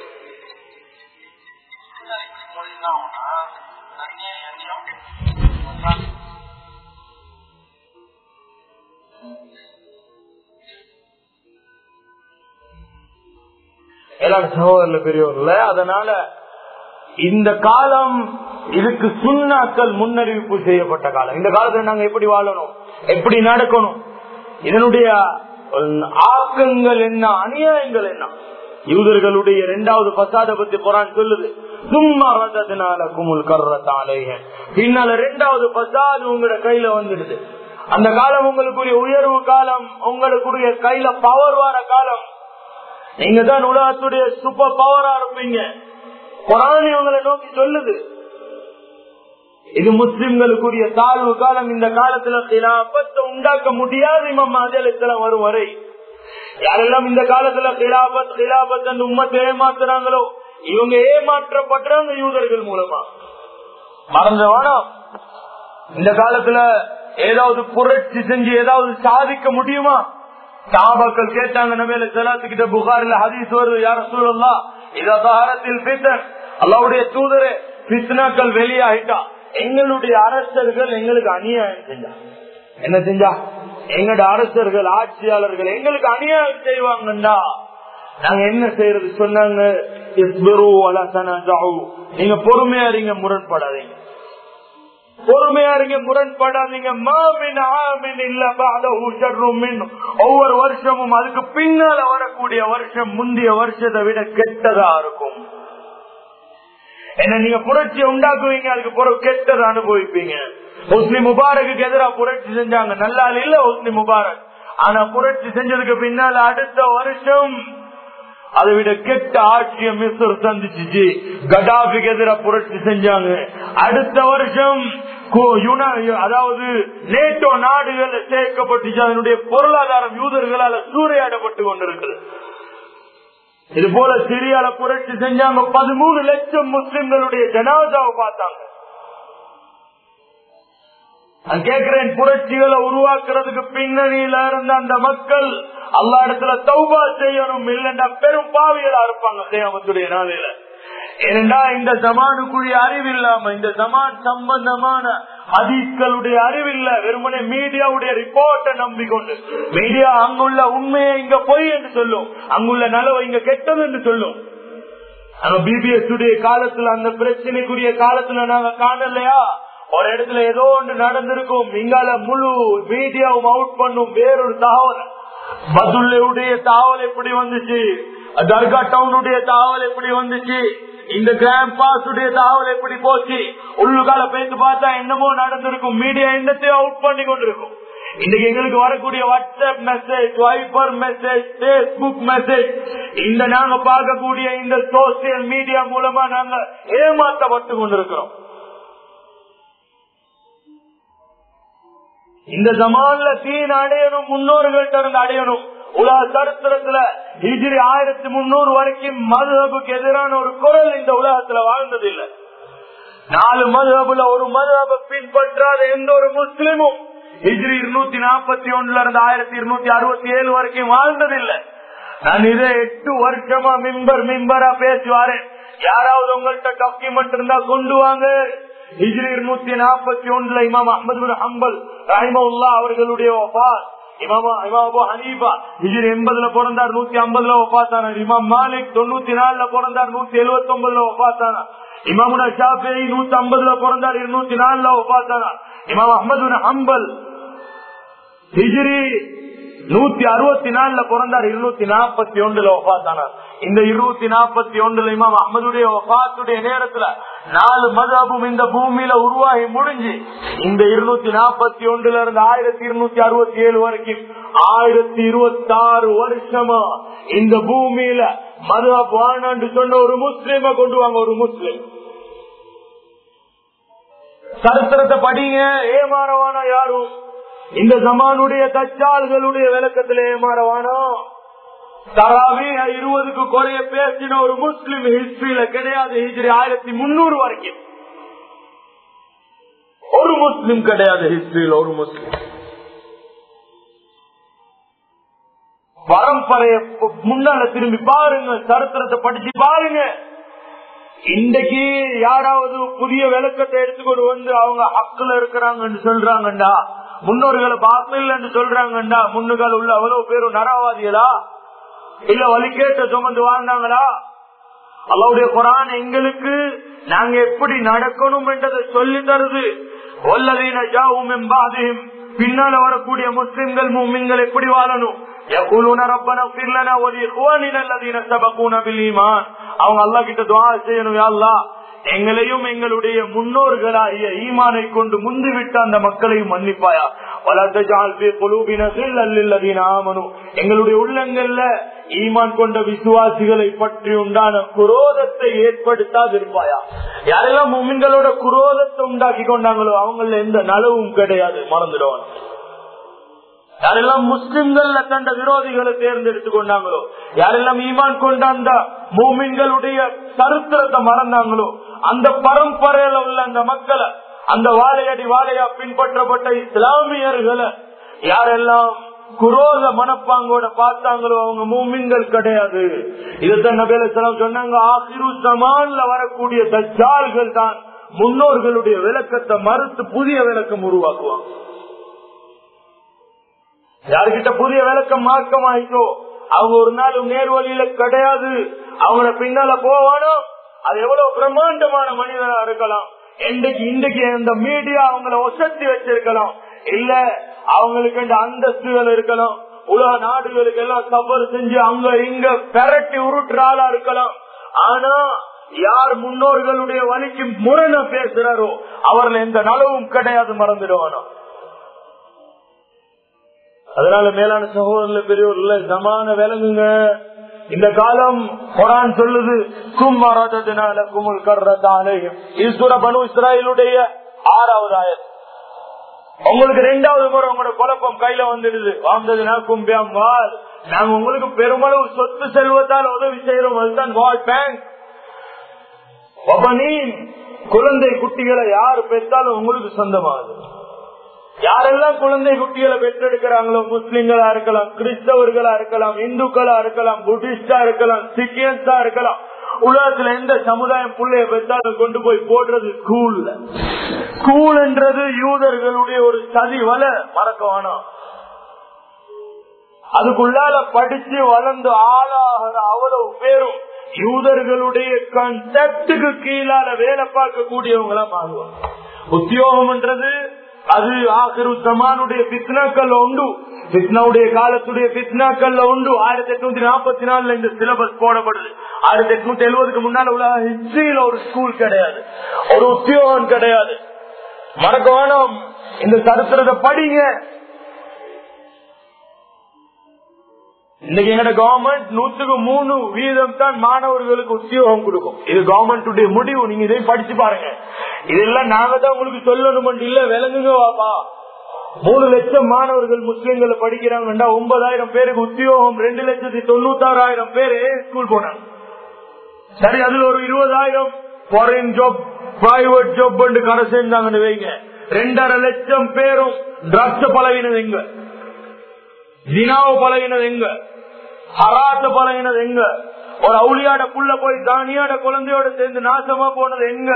எல்லாரும் சகோதரர்ல பெரியவர்ல அதனால இந்த காலம் இதுக்கு சுண்ணாக்கள் முன்னறிவிப்பு செய்யப்பட்ட காலம் இந்த காலத்துல நாங்க எப்படி வாழணும் எப்படி நடக்கணும் இதனுடைய ஆக்கங்கள் என்ன அநியாயங்கள் என்ன யூதர்களுடைய இரண்டாவது பசாத பத்தி குரான் சொல்லுது சும்மா ரதத்தினால குமுல் கர்றத்தாலேய பின்னால இரண்டாவது பசாது உங்களோட கையில வந்துடுது அந்த காலம் உங்களுக்குரிய உயர்வு காலம் உங்களுக்குரிய கையில பவர் வர காலம் நீங்க தான் உலகத்துடைய சூப்பர் பவரா இருப்பீங்க குரானி உங்களை நோக்கி சொல்லுது இது முஸ்லிம்களுக்குரிய தாழ்வு காலம் இந்த காலத்துல கிலாபத்தை உண்டாக்க முடியாது இமாம் அதெல்லாம் வரும் வரை யாரெல்லாம் இந்த காலத்துல கிலாபத் கிலாபத் அந்த உம்மத்தை ஏமாத்துறாங்களோ இவங்க ஏமாற்றப்படுறாங்க யூதர்கள் மூலமா மறந்த வேணாம் இந்த காலத்துல ஏதாவது புரட்சி செஞ்சு ஏதாவது சாதிக்க முடியுமா சாபாக்கள் கேட்டாங்க நம்ம செலாத்துக்கிட்ட புகாரில் ஹதீஸ் வருது யார சூழல்லா இதத்தில் பித்தன் அல்லாவுடைய தூதரே பித்னாக்கள் வெளியாகிட்டா எங்களுடைய அரசர்கள் எங்களுக்கு அநியாயம் செஞ்சா என்ன செஞ்சா எங்களோட அரசர்கள் ஆட்சியாளர்கள் எங்களுக்கு அநியாயம் செய்வாங்கண்டா நாங்க என்ன செய்யறது சொன்னாங்க நீங்க பொறுமையா இருங்க முரண்படாதீங்க பொறுமையா இருங்க முரண்படாதீங்க மாமின் ஆமின் இல்ல ஒவ்வொரு வருஷமும் அதுக்கு பின்னால வரக்கூடிய வருஷம் முந்தைய வருஷத்தை விட கெட்டதா இருக்கும் என்ன நீங்க புரட்சியை உண்டாக்குவீங்க அதுக்கு பிறகு கெட்டதை அனுபவிப்பீங்க முஸ்லிம் முபாரக்கு எதிராக புரட்சி செஞ்சாங்க நல்லா இல்ல முஸ்லிம் முபாரக் ஆனா புரட்சி செஞ்சதுக்கு பின்னால அடுத்த வருஷம் அதை விட கெட்ட ஆட்சிய மிஸ்ர் சந்திச்சு கடாபிக்கு எதிராக புரட்சி செஞ்சாங்க அடுத்த வருஷம் கு- யுன- அதாவது நேட்டோ நாடுகள் சேர்க்கப்பட்டுச்சு அதனுடைய பொருளாதாரம் யூதர்களால் சூறையாடப்பட்டு கொண்டிருக்கிறது இது போல சிரியால புரட்சி செஞ்சாங்க பதிமூணு லட்சம் முஸ்லிம்களுடைய ஜனாதாவை பார்த்தாங்க நான் கேட்கிறேன் புரட்சிகளை உருவாக்குறதுக்கு பின்னணியில இருந்த அந்த மக்கள் அல்லா இடத்துல தௌபா செய்யணும் இல்லைன்னா பெரும் பாவிகளா இருப்பாங்க சேமத்துடைய நாளையில ஏனென்றா இந்த ஜமானுக்குரிய அறிவு இல்லாம இந்த ஜமான் சம்பந்தமான ஹதீஸ்களுடைய அறிவில்ல வெறுமனே மீடியாவுடைய ரிப்போர்ட்டை நம்பிக்கொண்டு மீடியா அங்குள்ள உண்மையை இங்க பொய் என்று சொல்லும் அங்குள்ள நலவை இங்க கெட்டது என்று சொல்லும் நம்ம பிபிஎஸ் உடைய காலத்துல அந்த பிரச்சனைக்குரிய காலத்துல நாங்க காணலையா ஒரு இடத்துல ஏதோ ஒன்று நடந்திருக்கும் இங்கால முழு மீடியாவும் அவுட் பண்ணும் வேறொரு தகவல் பதுல்லுடைய தகவல் எப்படி வந்துச்சு தர்கா டவுனுடைய தகவல் எப்படி வந்துச்சு இந்த கிராண்ட் பாஸ் உடைய தகவல் எப்படி போச்சு உள்ளுக்கால பேசி பார்த்தா என்னமோ நடந்திருக்கும் மீடியா என்னத்தையும் அவுட் பண்ணி கொண்டிருக்கும் இன்னைக்கு எங்களுக்கு வரக்கூடிய WhatsApp message Viber message Facebook message இந்த நாங்க பார்க்கக்கூடிய இந்த சோசியல் மீடியா மூலமா நாங்க ஏமாற்றப்பட்டு கொண்டிருக்கிறோம் இந்த ஜமான்ல தீன் அடையணும் முன்னோர்கள்ட்ட இருந்து அடையணும் உலக சரித்திரத்துல ஹிஜ்ரி ஆயிரத்தி முன்னூறு வரைக்கும் மதுஹபுக்கு எதிரான ஒரு குரல் இந்த உலகத்துல வாழ்ந்தது இல்லை நாலு மதுஹபுல ஒரு மதுஹப பின்பற்றாத எந்த ஒரு முஸ்லிமும் ஹிஜ்ரி இருநூத்தி நாற்பத்தி ஒண்ணுல இருந்து ஆயிரத்தி இருநூத்தி அறுபத்தி ஏழு வரைக்கும் வாழ்ந்ததில்லை நான் இதே எட்டு வருஷமா மிம்பர் மிம்பரா பேசுவாரேன் யாராவது உங்கள்கிட்ட டாக்குமெண்ட் இருந்தா கொண்டு வாங்க ஹிஜ்ரி இருநூத்தி நாற்பத்தி ஒண்ணுல இமாம் அஹமது பின் ஹம்பல் ரஹிமவுல்லா அவர்களுடைய வஃபாத் இமாமா இமாம் அபு ஹனீஃபா ஹிஜ்ரி எண்பதுல பிறந்தார் நூத்தி ஐம்பதுல வஃபாத்தானார் இமாம் மாலிக் தொண்ணூத்தி நாலுல பிறந்தார் நூத்தி எழுபத்தி ஒன்பதுல வஃபாத்தானார் இமாமுனா ஷாஃபி நூத்தி ஐம்பதுல பிறந்தார் இருநூத்தி நாலுல வஃபாத்தானார் இமாம் அஹமது பின் ஹம்பல் ஹிஜ்ரி நூத்தி அறுபத்தி நாலுல பிறந்தார் இருநூத்தி நாற்பத்தி ஒன்றுல ஒபாத்தானார் இந்த இருநூத்தி நாற்பத்தி ஒன்றுல இமாம் அஹமதுடைய ஒபாத்துடைய நேரத்துல நாலு மதபும் இந்த பூமியில உருவாகி முடிஞ்சு இந்த இருநூத்தி நாற்பத்தி ஒன்றுல இருந்து ஆயிரத்தி இருநூத்தி அறுபத்தி ஏழு வரைக்கும் ஆயிரத்தி இருபத்தி ஆறு வருஷமா இந்த பூமியில மதுஹப் வாழ்நாண்டு சொன்ன ஒரு முஸ்லீம கொண்டு வாங்க ஒரு முஸ்லீம் சரித்திரத்தை படிங்க ஏமாறவானா யாரும் இந்த ஜமானுடைய தச்சால்களுடைய விளக்கத்தில் ஏமாறவானோ தராவே இருபதுக்கு குறைய பேசின ஒரு முஸ்லிம் ஹிஸ்டரியில கிடையாது ஹிஜ்ரி ஆயிரத்தி முன்னூறு வரைக்கும் ஒரு முஸ்லிம் கிடையாது ஹிஸ்டரியில் ஒரு முஸ்லிம் பரம்பரைய முன்னால திரும்பி பாருங்க சரித்திரத்தை படிச்சு பாருங்க இன்றைக்கு யாராவது புதிய விளக்கத்தை எடுத்துக்கொண்டு வந்து அவங்க ஹக்குல இருக்கிறாங்கன்னு சொல்றாங்கண்டா முன்னோர்களை பார்க்கல என்று சொல்றாங்கண்டா முன்னுகள் உள்ள அவ்வளவு பேரும் நரவாதிகளா இல்ல வலிக்கேட்ட சுமந்து வாழ்ந்தாங்களா அல்லாவுடைய குரான் எங்களுக்கு நாங்க எப்படி நடக்கணும் என்றதை சொல்லி தருது ஒல்லதீன ஜாவும் எம்பாதையும் பின்னால வரக்கூடிய முஸ்லிம்கள் மூமின்கள் எப்படி வாழணும் يقولون ربنا اغفر لنا ولاخواننا الذين سبقونا بالايمان அவங்க அல்லாஹ் கிட்ட துஆ செய்யணும் யா அல்லாஹ் எங்களையும் எங்களுடைய முன்னோர்களாகிய ஈமானை கொண்டு முந்திவிட்ட அந்த மக்களையும் மன்னிப்பாயா எங்களுடைய உள்ளங்கள்ல ஈமான் கொண்ட விசுவாசிகளை பற்றி உண்டான குரோதத்தை ஏற்படுத்தாதிருப்பாயா யாரெல்லாம் முமின்களோட குரோதத்தை உண்டாக்கி கொண்டாங்களோ அவங்கள எந்த நலவும் கிடையாது மறந்துடுவாங்க யாரெல்லாம் முஸ்லிம்கள்ல கண்ட விரோதிகளை தேர்ந்தெடுத்து கொண்டாங்களோ யாரெல்லாம் ஈமான் கொண்ட அந்த மூமின்களுடைய சரித்திரத்தை மறந்தாங்களோ அந்த பரம்பரையில உள்ள அந்த மக்களை அந்த வாழையடி வாழையா பின்பற்றப்பட்ட இஸ்லாமியர்களை யாரெல்லாம் குரோத மனப்பாங்கோட பார்த்தாங்களோ அவங்க மூமின்கள் கிடையாது இதுதான் நபேல சொன்னாங்க ஆசிரு சமான்ல வரக்கூடிய தச்சால்கள் தான் முன்னோர்களுடைய விளக்கத்தை மறுத்து புதிய விளக்கம் உருவாக்குவாங்க யாருக்கிட்ட புதிய விளக்கம் மார்க்கம் ஆயிட்டோ அவங்க ஒரு நாள் நேர்வழியில கிடையாது அவங்கள பின்னால போவானோ அது எவ்வளவு பிரம்மாண்டமான மனிதனா இருக்கலாம் இன்றைக்கு இன்றைக்கு இந்த மீடியா அவங்கள ஒசத்தி வச்சிருக்கலாம் இல்ல அவங்களுக்கு இந்த அந்தஸ்துகள் இருக்கலாம் உலக நாடுகளுக்கு எல்லாம் சபர் செஞ்சு அங்க இங்க பெரட்டி உருட்டுற ஆளா இருக்கலாம் ஆனா யார் முன்னோர்களுடைய வழிக்கு முரண பேசுறாரோ அவர்கள் எந்த நலவும் கிடையாது மறந்துடுவானோ அதனால மேலான சகோதரர்ல பெரியவர்ல சமான விளங்குங்க இந்த காலம் குரான் சொல்லுது சும்மரதனால குமுல் கர்றதானையும் ஈஸ்வர பனு இஸ்ராயலுடைய ஆறாவது ஆயத் உங்களுக்கு ரெண்டாவது முறை உங்களோட குழப்பம் கையில வந்துடுது வாழ்ந்ததுனா கும்பியம் வாழ் நாங்க உங்களுக்கு பெருமளவு சொத்து செல்வத்தால் உதவி செய்யறோம் அதுதான் வால் பேங்க் குழந்தை குட்டிகளை யாரு பெற்றாலும் உங்களுக்கு சொந்தமாகுது யாரெல்லாம் குழந்தை குட்டிகளை பெற்றெடுக்கிறாங்களோ முஸ்லிம்களா இருக்கலாம் கிறிஸ்தவர்களா இருக்கலாம் இந்துக்களா இருக்கலாம் புத்திஸ்டா இருக்கலாம் சிக்கியன்ஸா இருக்கலாம் உலகத்துல எந்த சமுதாயம் பிள்ளைய பெற்றாலும் கொண்டு போய் போடுறது ஸ்கூல்ல ஸ்கூல் என்றது யூதர்களுடைய ஒரு சதி வலை மறக்க வேணாம் அதுக்குள்ளால படிச்சு வளர்ந்து ஆளாகிற அவ்வளவு பேரும் யூதர்களுடைய கன்செப்டுக்கு கீழால வேலை பார்க்கக்கூடியவங்களா மாறுவாங்க உத்தியோகம்ன்றது அது ஆகிரு ஜமானுடைய பித்னாக்கள் உண்டு பித்னாவுடைய காலத்துடைய பித்னாக்கள் உண்டு ஆயிரத்தி எட்நூத்தி நாற்பத்தி நாலுல இந்த சிலபஸ் போடப்படுது ஆயிரத்தி எட்நூத்தி எழுபதுக்கு முன்னால உலக ஹிஸ்டரியில ஒரு ஸ்கூல் கிடையாது ஒரு உத்தியோகம் கிடையாது மறக்க வேணும் இந்த சரித்திரத்தை படிங்க இன்னைக்கு எங்கட கவர்மெண்ட் நூத்துக்கு மூணு வீதம் தான் மாணவர்களுக்கு உத்தியோகம் கொடுக்கும் இது கவர்மெண்ட் முடிவு நீங்க இதை படிச்சு பாருங்க இதெல்லாம் நாங்க தான் உங்களுக்கு சொல்லணும் இல்ல விளங்குங்க வாப்பா மூணு லட்சம் மாணவர்கள் முஸ்லிம்கள் படிக்கிறாங்கன்னா ஒன்பதாயிரம் பேருக்கு உத்தியோகம் ரெண்டு லட்சத்தி தொண்ணூத்தாறாயிரம் பேரு ஸ்கூல் போனாங்க சரி அதுல ஒரு இருபதாயிரம் ஃபாரின் ஜாப் பிரைவேட் ஜாப் கடை சேர்ந்தாங்கன்னு வைங்க ரெண்டரை லட்சம் பேரும் ட்ரக்ஸ் பழகினது எங்க தினாவு பழகினது எங்க ஹராத்த பழகினது எங்க ஒரு அவுளியாட புள்ள போய் தானியாட குழந்தையோட சேர்ந்து நாசமா போனது எங்க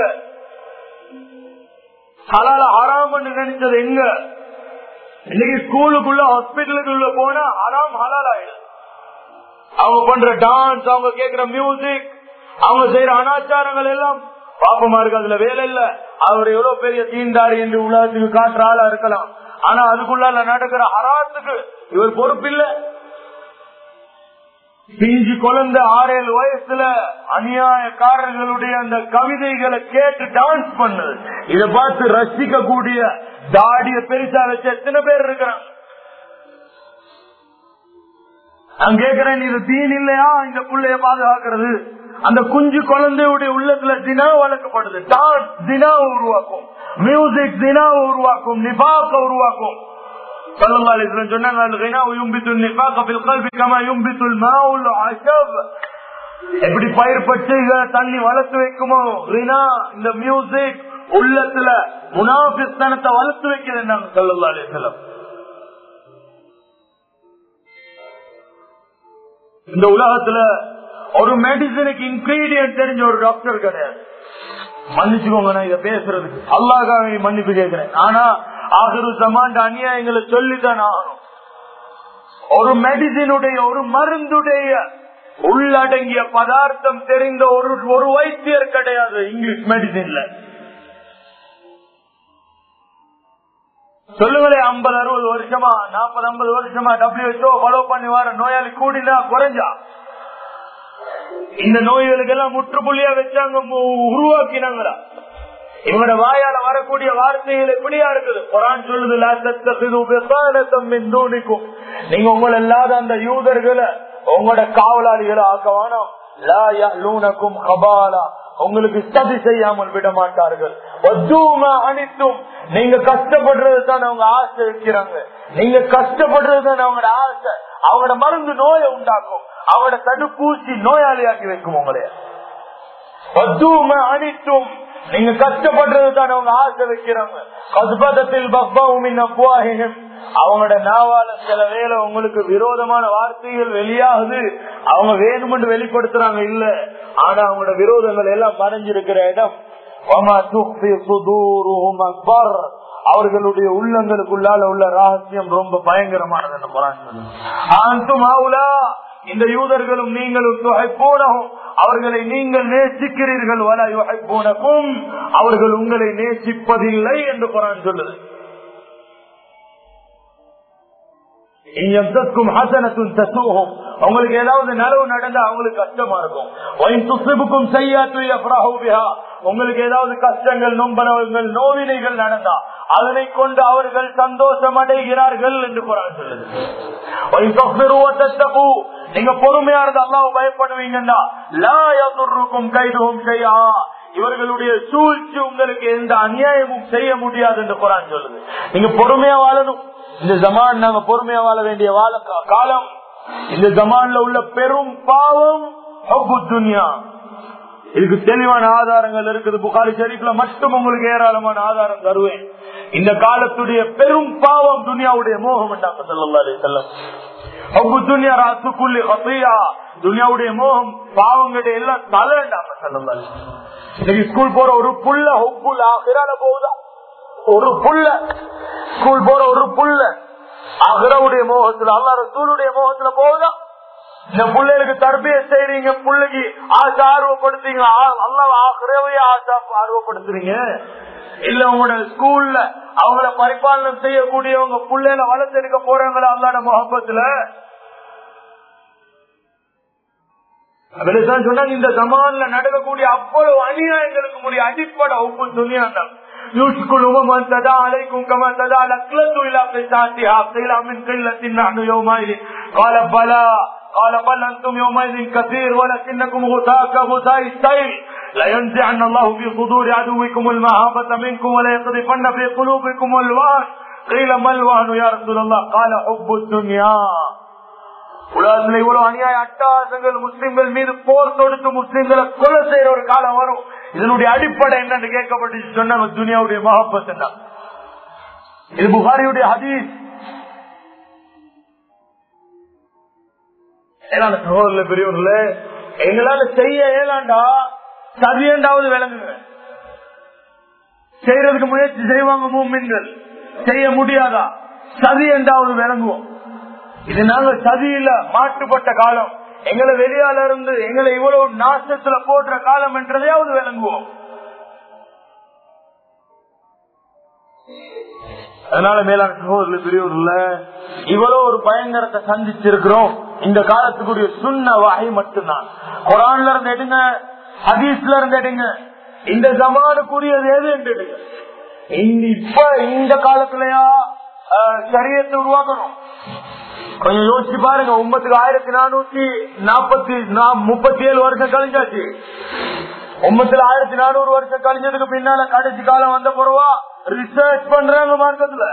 ஹலால ஹராம் நினைச்சது எங்க இன்னைக்கு ஸ்கூலுக்குள்ள ஹாஸ்பிட்டலுக்குள்ள போனா ஹராம் ஹலால் ஆயிடுது அவங்க பண்ற டான்ஸ் அவங்க கேக்குற மியூசிக் அவங்க செய்யற அனாச்சாரங்கள் எல்லாம் பாப்பமா இருக்கு அதுல வேலை இல்ல அவர் எவ்வளவு பெரிய தீண்டாரி என்று உலகத்துக்கு காட்டுற ஆளா இருக்கலாம் ஆனா அதுக்குள்ள நடக்கிற ஹராத்துக்கு இவர் பொறுப்பில்லை பிஞ்சு குழந்தை ஆறேழு வயசுல அநியாயக்காரர்களுடைய அந்த கவிதைகளை கேட்டு டான்ஸ் பண்ணது இத பார்த்து ரசிக்க கூடிய தாடிய பெருசா வச்ச எத்தனை பேர் இருக்கிறாங்க நான் கேக்குறேன் இது தீன் இல்லையா இந்த பிள்ளைய பாதுகாக்கிறது அந்த குஞ்சு குழந்தையுடைய உள்ளத்துல தினா வளர்க்கப்படுது டான்ஸ் தினாவை உருவாக்கும் மியூசிக் தினாவை உருவாக்கும் நிபாக்க உருவாக்கும் எப்படி பயிர் பட்டு தண்ணி வளர்த்து வைக்குமோ ரினா இந்த மியூசிக் உள்ளத்துல முனாபிஸ்தனத்தை வளர்த்து வைக்கிறது நாங்க சொல்லலா அலிசலம் இந்த உலகத்துல ஒரு மெடிசனுக்கு இன்கிரீடியன்ட் தெரிஞ்ச ஒரு டாக்டர் கிடையாது மன்னிச்சுக்கோங்க நான் இதை பேசுறதுக்கு அல்லாஹாவை மன்னிப்பு கேட்கிறேன் ஆனா ஆகிரு சமாண்ட அநியாயங்களை சொல்லித்தான் ஆகணும் ஒரு மெடிசினுடைய ஒரு மருந்துடைய உள்ளடங்கிய பதார்த்தம் தெரிந்த ஒரு ஒரு வைத்தியர் கிடையாது இங்கிலீஷ் மெடிசின்ல சொல்லுங்களேன் ஐம்பது அறுபது வருஷமா நாற்பது ஐம்பது வருஷமா டபிள்யூஹெச்ஓ ஃபாலோ பண்ணி வர நோயாளி கூடினா குறைஞ்சா இந்த நோய்களுக்கு எல்லாம் முற்றுப்புள்ளியா வச்சாங்க உருவாக்கினாங்களா இவங்களோட வாயால வரக்கூடிய வார்த்தைகள் எப்படியா இருக்குது குரான் சொல்லுது நீங்க உங்களை இல்லாத அந்த யூதர்களை உங்களோட காவலாளிகளை ஆக்க வேணும் கபாலா உங்களுக்கு சதி செய்யாமல் விட மாட்டார்கள் அனைத்தும் நீங்க கஷ்டப்படுறது தான் அவங்க ஆசை வைக்கிறாங்க நீங்க கஷ்டப்படுறது தான் அவங்களோட ஆசை அவங்களோட மருந்து நோயை உண்டாக்கும் அவங்களோட தடுப்பூசி நோயாளியாக்கி வைக்கும் உங்களைய அனைத்தும் நீங்க கஷ்டப்படுறது தான் அவங்க ஆசை வைக்கிறாங்க கஸ்பதத்தில் அவங்களோட நாவால சில வேலை உங்களுக்கு விரோதமான வார்த்தைகள் வெளியாகுது அவங்க வேணுமென்று வெளிப்படுத்துறாங்க இல்ல ஆனா அவங்களோட விரோதங்கள் எல்லாம் மறைஞ்சிருக்கிற இடம் அவர்களுடைய உள்ளங்களுக்குள்ளால உள்ள ரகசியம் ரொம்ப பயங்கரமானது இந்த யூதர்களும் நீங்களும் போனகும் அவர்களை நீங்கள் நேசிக்கிறீர்கள் வல போனக்கும் அவர்கள் உங்களை நேசிப்பதில்லை என்று குரான் சொல்லுது உங்களுக்கு ஏதாவது நலவு நடந்தா அவங்களுக்கு கஷ்டமா இருக்கும் செய்யாத்து உங்களுக்கு ஏதாவது கஷ்டங்கள் நொம்பனவங்கள் நோவினைகள் நடந்தா அதனை கொண்டு அவர்கள் சந்தோஷம் அடைகிறார்கள் என்று குரான் சொல்லுது நீங்க பொறுமையா இருந்து அல்லாஹ் பயப்படுவீங்கன்னா லா யதுர்ருக்கும் கைதுஹும் ஷைஆ இவர்களுடைய சூழ்ச்சி உங்களுக்கு எந்த அநியாயமும் செய்ய முடியாது என்று குரான் சொல்லுது நீங்க பொறுமையா வாழணும் இந்த ஜமான் நாங்க பொறுமையா வாழ வேண்டிய வாழ காலம் இந்த ஜமான்ல உள்ள பெரும் பாவம் துன்யா இதுக்கு தெளிவான ஆதாரங்கள் இருக்குது புகாரி ஷெரீப்ல மட்டும் உங்களுக்கு ஏராளமான ஆதாரம் தருவேன் இந்த காலத்துடைய பெரும் பாவம் துனியாவுடைய மோகம் செல்லம் துனியா ராசுக்குள்ளி ஹசையா துனியாவுடைய மோகம் பாவங்களுடைய எல்லாம் தலைண்டாம செல்லம் இன்னைக்கு ஸ்கூல் போற ஒரு புள்ள ஹொப்புல் ஆகிறால போகுதா ஒரு புள்ள ஸ்கூல் போற ஒரு புள்ள அகரவுடைய மோகத்துல அல்லா ரசூலுடைய மோகத்துல போகுதா இந்த பிள்ளைகளுக்கு தர்பிய செய்றீங்க பிள்ளைக்கு ஆசை ஆர்வப்படுத்துறீங்க அல்ல ஆகிறவே ஆசை ஆர்வப்படுத்துறீங்க இல்ல உங்களோட ஸ்கூல்ல அவங்கள பரிபாலனம் செய்யக்கூடியவங்க பிள்ளைல வளர்த்தெடுக்க போறாங்களா அல்லாட முகப்பத்துல அப்படித்தான் சொன்னாங்க இந்த சமான்ல நடக்கக்கூடிய அவ்வளவு அநியாயங்களுக்கு முடிய அடிப்படை ஒப்பு துணியாங்க يوشك الأمم أن تدع عليكم كما تدع الأكلة إلى قساتها قيل من قلة نحن يومئذ قال بلى قال بل أنتم يومئذ كثير ولكنكم غثاء كغثاء السيل لينزعن الله في صدور عدوكم المهابة منكم وليقذفن في قلوبكم الوهن قيل ما الوهن يا رسول الله قال حب الدنيا உலகத்துல இவ்வளவு அநியாய அட்டாசங்கள் முஸ்லிம்கள் மீது போர் தொடுத்து முஸ்லிம்களை கொலை செய்யற ஒரு காலம் வரும் இதனுடைய அடிப்படை என்னன்னு கேட்கப்பட்டு சொன்னாங்க துனியாவுடைய மகப்பத் என்ன இது புகாரியுடைய ஹதீஸ் ஏழாண்ட சகோதரர்ல பெரியவர்கள எங்களால செய்ய ஏழாண்டா சதியண்டாவது விளங்குங்க செய்யறதுக்கு முயற்சி செய்வாங்க மூமின்கள் செய்ய முடியாதா சதி என்றாவது விளங்குவோம் இது நாங்க சதியில மாட்டுப்பட்ட காலம் எங்களை வெளியால இருந்து எங்களை இவ்வளவு நாசத்துல போடுற காலம் என்றதையாவது விளங்குவோம் அதனால மேலான சகோதரர்கள் பெரியவர்கள இவ்வளவு ஒரு பயங்கரத்தை சந்திச்சிருக்கிறோம் இந்த காலத்துக்குரிய சுண்ண வகை மட்டும்தான் குரான்ல இருந்து எடுங்க ஹதீஸ்ல இருந்து எடுங்க இந்த ஜமானுக்குரியது எது என்று எடுங்க இப்ப இந்த காலத்துலயா சரியத்தை உருவாக்கணும் கொஞ்சம் யோசிச்சு பாருங்க ஒன்பதுக்கு ஆயிரத்தி நானூத்தி நாற்பத்தி முப்பத்தி ஏழு வருஷம் கழிஞ்சாச்சு ஒன்பத்துல ஆயிரத்தி நானூறு வருஷம் கழிஞ்சதுக்கு பின்னால கடைசி காலம் வந்த பிறவா ரிசர்ச் பண்றாங்க மார்க்கத்துல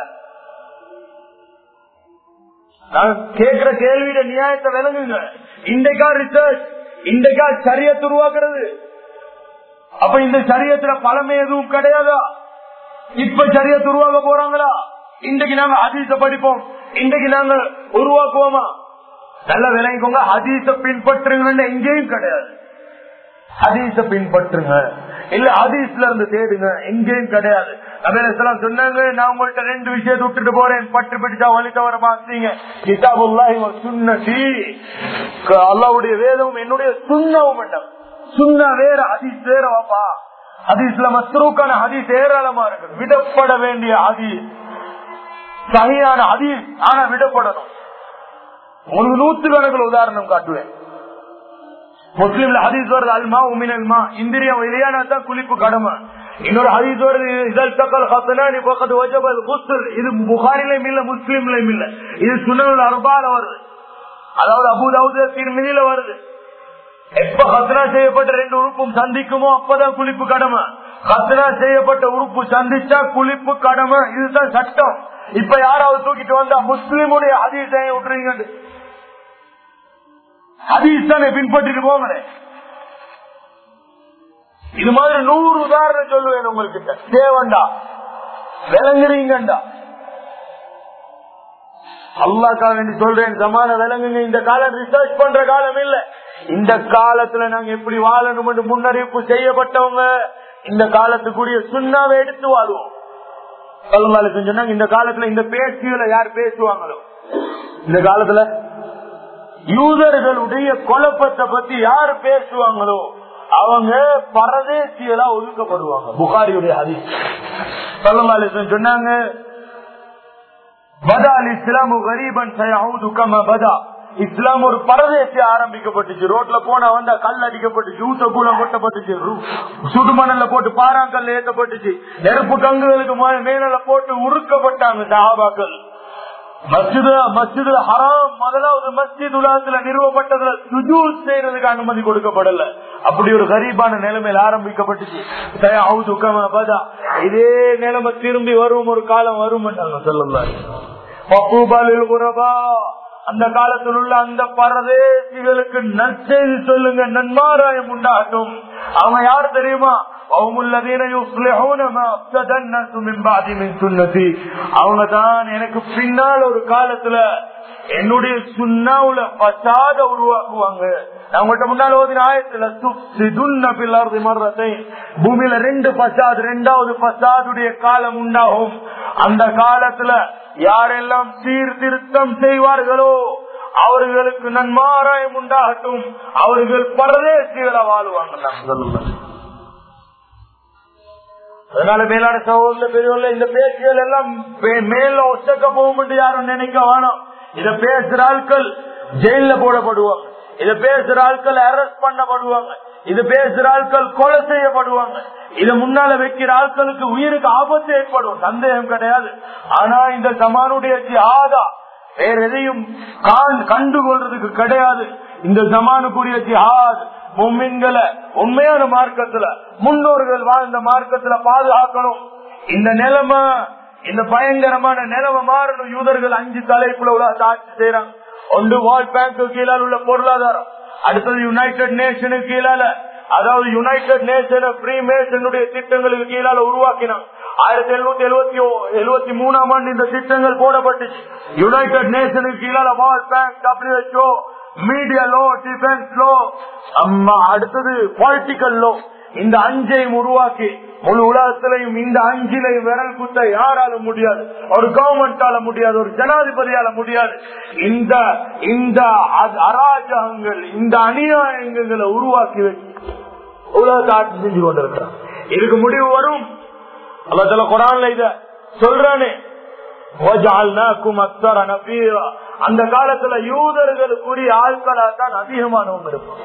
நான் கேட்கிற கேள்வியிட நியாயத்தை விளங்குங்க இன்றைக்கா ரிசர்ச் இன்றைக்கா சரியத்தை உருவாக்குறது அப்ப இந்த சரியத்துல பழமை எதுவும் கிடையாதா இப்ப சரியத்தை உருவாக்க போறாங்களா இன்றைக்கு நாங்க ஹதீச படிப்போம் இன்றைக்கு நாங்க உருவாக்குவோமா நல்ல விளங்கிக்கோங்க ஹதீச பின்பற்றுங்க எங்கேயும் கிடையாது ஹதீச பின்பற்றுங்க இல்ல ஹதீஸ்ல இருந்து தேடுங்க எங்கேயும் கிடையாது அபேலாம் சொன்னாங்க நான் உங்கள்ட்ட ரெண்டு விஷயத்தை விட்டுட்டு போறேன் பட்டு பிடிச்சா வழி தவற மாத்தீங்க கிதாபுல்லாஹி சுன்னதி அல்லாவுடைய வேதமும் என்னுடைய சுண்ணவும் வேண்டாம் சுண்ணா வேற ஹதீஸ் வேற வாப்பா ஹதீஸ்ல மஸ்ரூக்கான ஹதீஸ் ஏராளமா இருக்கு விடப்பட வேண்டிய ஹதீஸ் சரியான ஹதீஸ் ஆனா விடப்படணும் ஒரு நூத்து கணக்கில் உதாரணம் காட்டுவேன் முஸ்லீம்ல ஹதீஸ் வருது அல்மா உமினல்மா இந்திரியம் இல்லையானா தான் குளிப்பு கடமை இன்னொரு ஹதீஸ் வருது இதழ் தக்கல் ஹசனானி பக்கத்து வஜபல் குஸ்ல் இது புகாரிலையும் இல்ல முஸ்லீம்லயும் இல்ல இது சுனல் அர்பால வருது அதாவது அபுதாவுது திருமதியில வருது எப்ப ஹத்னா செய்யப்பட்ட ரெண்டு உறுப்பும் சந்திக்குமோ அப்பதான் குளிப்பு கடமை ஹத்னா செய்யப்பட்ட உறுப்பு சந்திச்சா குளிப்பு கடமை இதுதான் சட்டம் இப்ப யாராவது தூக்கிட்டு வந்தா முஸ்லீமுடைய ஹதீஸை விட்டுறீங்க ஹதீஸ் தானே பின்பற்றிட்டு போங்க இது மாதிரி நூறு உதாரணம் சொல்லுவேன் உங்களுக்கு தேவண்டா விளங்குறீங்கண்டா அல்லாக்காக வேண்டி சொல்றேன் சமான விலங்குங்க இந்த காலம் ரிசர்ச் பண்ற காலம் இல்ல இந்த காலத்துல நாங்க எப்படி வாழணும் என்று முன்னறிவிப்பு செய்யப்பட்டவங்க இந்த காலத்துக்குரிய சுண்ணாவை எடுத்து வாழ்வோம் சொன்னாங்க இந்த காலத்துல இந்த பேச்சுகளை யார் பேசுவாங்களோ இந்த காலத்துல யூதர்களுடைய குழப்பத்தை பத்தி யார் பேசுவாங்களோ அவங்க பரதேசியலா ஒதுக்கப்படுவாங்க புகாரியுடைய ஹதீஸ் சொன்னாங்க பதா அல் இஸ்லாமு கரீபன் சயவுது கம பதா இஸ்லாம் ஒரு பரதேசி ஆரம்பிக்கப்பட்டுச்சு ரோட்ல போனா வந்தா கல் அடிக்கப்பட்டுச்சு ஊத்த கூலம் கொட்டப்பட்டுச்சு ரு- சுடுமணல்ல போட்டு பாறாங்கல்ல ஏத்தப்பட்டுச்சு நெருப்பு கங்குகளுக்கு மே- மேல போட்டு உருக்கப்பட்டாங்க சஹாபாக்கள் மஸ்ஜிது மஸ்ஜிது ஹராம் முதலாவது மஸ்ஜித் உலகத்துல நிறுவப்பட்டதுல சுஜூத் செய்யறதுக்கு அனுமதி கொடுக்கப்படல அப்படி ஒரு கரீபான நிலைமையில் ஆரம்பிக்கப்பட்டுச்சு தயாவுது கம பதா. இதே நிலைமை திரும்பி வரும் ஒரு காலம் வரும் சொல்லலாம் அந்த காலத்தில் உள்ள அந்த பரதேசிகளுக்கு நற்செய்தி சொல்லுங்க நன்மாராயம் உண்டாகட்டும் அவங்க யார் தெரியுமா அவங்க தான் எனக்கு பின்னால் ஒரு காலத்துல என்னுடைய சுண்ணாவுல பசாத உருவாக்குவாங்க நான் உங்கள்கிட்ட முன்னால் ஓதின ஆயத்துல துப்சிதுன்ன பில்லாரதி மர்றத்தை பூமியில ரெண்டு பசாத் ரெண்டாவது பசாதுடைய காலம் உண்டாகும் அந்த காலத்துல யாரெல்லாம் சீர்திருத்தம் செய்வார்களோ அவர்களுக்கு நன்மாராயம் உண்டாகட்டும் அவர்கள் பரதேசிகளை வாழ்வாங்க நான் சொல்லுவேன் அதனால மேலான சகோதர பெரியவர்கள இந்த பேச்சுகள் எல்லாம் மே- மேல ஒசக்க போகும் யாரும் நினைக்க வேணாம் இத பேசுற ஆட்கள் ஜெயில போடப்படுவாங்க இத பேசுற ஆட்கள் அரெஸ்ட் பண்ணப்படுவாங்க இது பேசுற ஆட்கள் கொலை செய்யப்படுவாங்க இத முன்னால வைக்கிற ஆட்களுக்கு உயிருக்கு ஆபத்து ஏற்படும் சந்தேகம் கிடையாது ஆனா இந்த சமானுடைய ஜிஹாதா வேற எதையும் காண்- கண்டுகொள்றதுக்கு கிடையாது இந்த ஜமானுக்குரிய ஜிஹாத் மும்மின்களை உண்மையான மார்க்கத்துல முன்னோர்கள் வாழ்ந்த மார்க்கத்துல பாதுகாக்கணும் இந்த நிலைமை இந்த பயங்கரமான நிலைமை மாறணும் யூதர்கள் அஞ்சு தலைப்புல உலகத்தை ஆட்சி செய்யறாங்க ஒன்று வேர்ல்ட் பேங்க் கீழால் உள்ள பொருளாதாரம் அடுத்தது யுனைடெட் நேஷனுக்கு கீழால அதாவது யுனைடெட் நேஷன் ஃப்ரீ மேஷனுடைய திட்டங்களுக்கு கீழால உருவாக்கினாங்க ஆயிரத்தி எழுநூத்தி எழுபத்தி எழுபத்தி மூணாம் ஆண்டு இந்த திட்டங்கள் போடப்பட்டுச்சு யுனைடெட் நேஷனுக்கு கீழால World Bank WHO media law defence law அடுத்தது பொலிட்டிக்கல் லோ இந்த அஞ்சையும் உருவாக்கி முழு உலகத்திலையும் இந்த அஞ்சிலையும் விரல் குத்த யாராலும் முடியாது ஒரு கவர்மெண்டால முடியாது ஒரு ஜனாதிபதியால முடியாது இந்த இந்த அ- அராஜகங்கள் இந்த அநியாயங்களை உருவாக்கி வச்சு உலகத்தை ஆட்சி செஞ்சு கொண்டிருக்கிறான் இதுக்கு முடிவு வரும் அல்ல குரான்ல இத சொல்றானே وَجَعَلْنَاكُمْ أَكْثَرَ نَفِيرًا. அந்த காலத்துல யூதர்களுக்குரிய ஆட்களா தான் அதிகமானவங்க இருப்பாங்க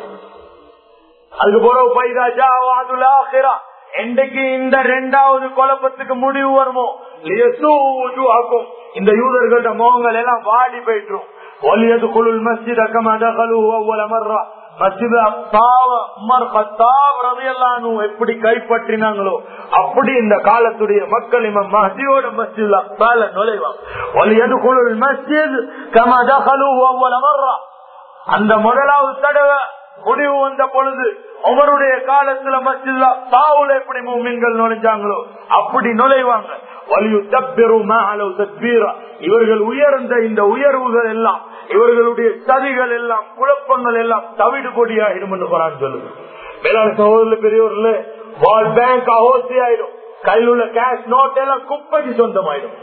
அதுக்கு பிறகு பைதாஜா வாதுல் ஆகிரா என்றைக்கு இந்த ரெண்டாவது குழப்பத்துக்கு முடிவு வருமோ லியசூஜுஹக்கும். இந்த யூதர்களோட முகங்கள் எல்லாம் வாடி போயிட்டுரும் ஒலியது குழுல் மஸ்ஜித் அக்கமதகலு அவ்வள மர்ரா மஸ்ஜித் அக்ஸாவ உமர் கத்தாப் ரலியல்லாஹு அன்ஹு எப்படி கைப்பற்றினாங்களோ அப்படி இந்த காலத்துடைய மக்கள் இமாம் மஹ்தியோட மஸ்ஜித் அக்ஸால நுழைவாங்க ஒலியது குழுல் மஸ்ஜித் கமதகலு அவ்வள மர்ரா அந்த முதலாவது தடவை முடிவு வந்த பொழுது அவருடைய காலத்துல மசில்லா தாவுல எப்படி மீன்கள் நுழைஞ்சாங்களோ அப்படி நுழைவாங்க வலியு தப்பெரு மேலோ தத்பீரா இவர்கள் உயர்ந்த இந்த உயர்வுகள் எல்லாம் இவர்களுடைய சதிகள் எல்லாம் குழப்பங்கள் எல்லாம் தவிடு கொடியாயிடும் என்று குரான் சொல்லுது மேலான சகோதரர் பெரியவர்கள வால் பேங்க் அகோசி ஆயிடும் கையில் உள்ள கேஷ் நோட் எல்லாம் குப்பைக்கு சொந்தமாயிடும்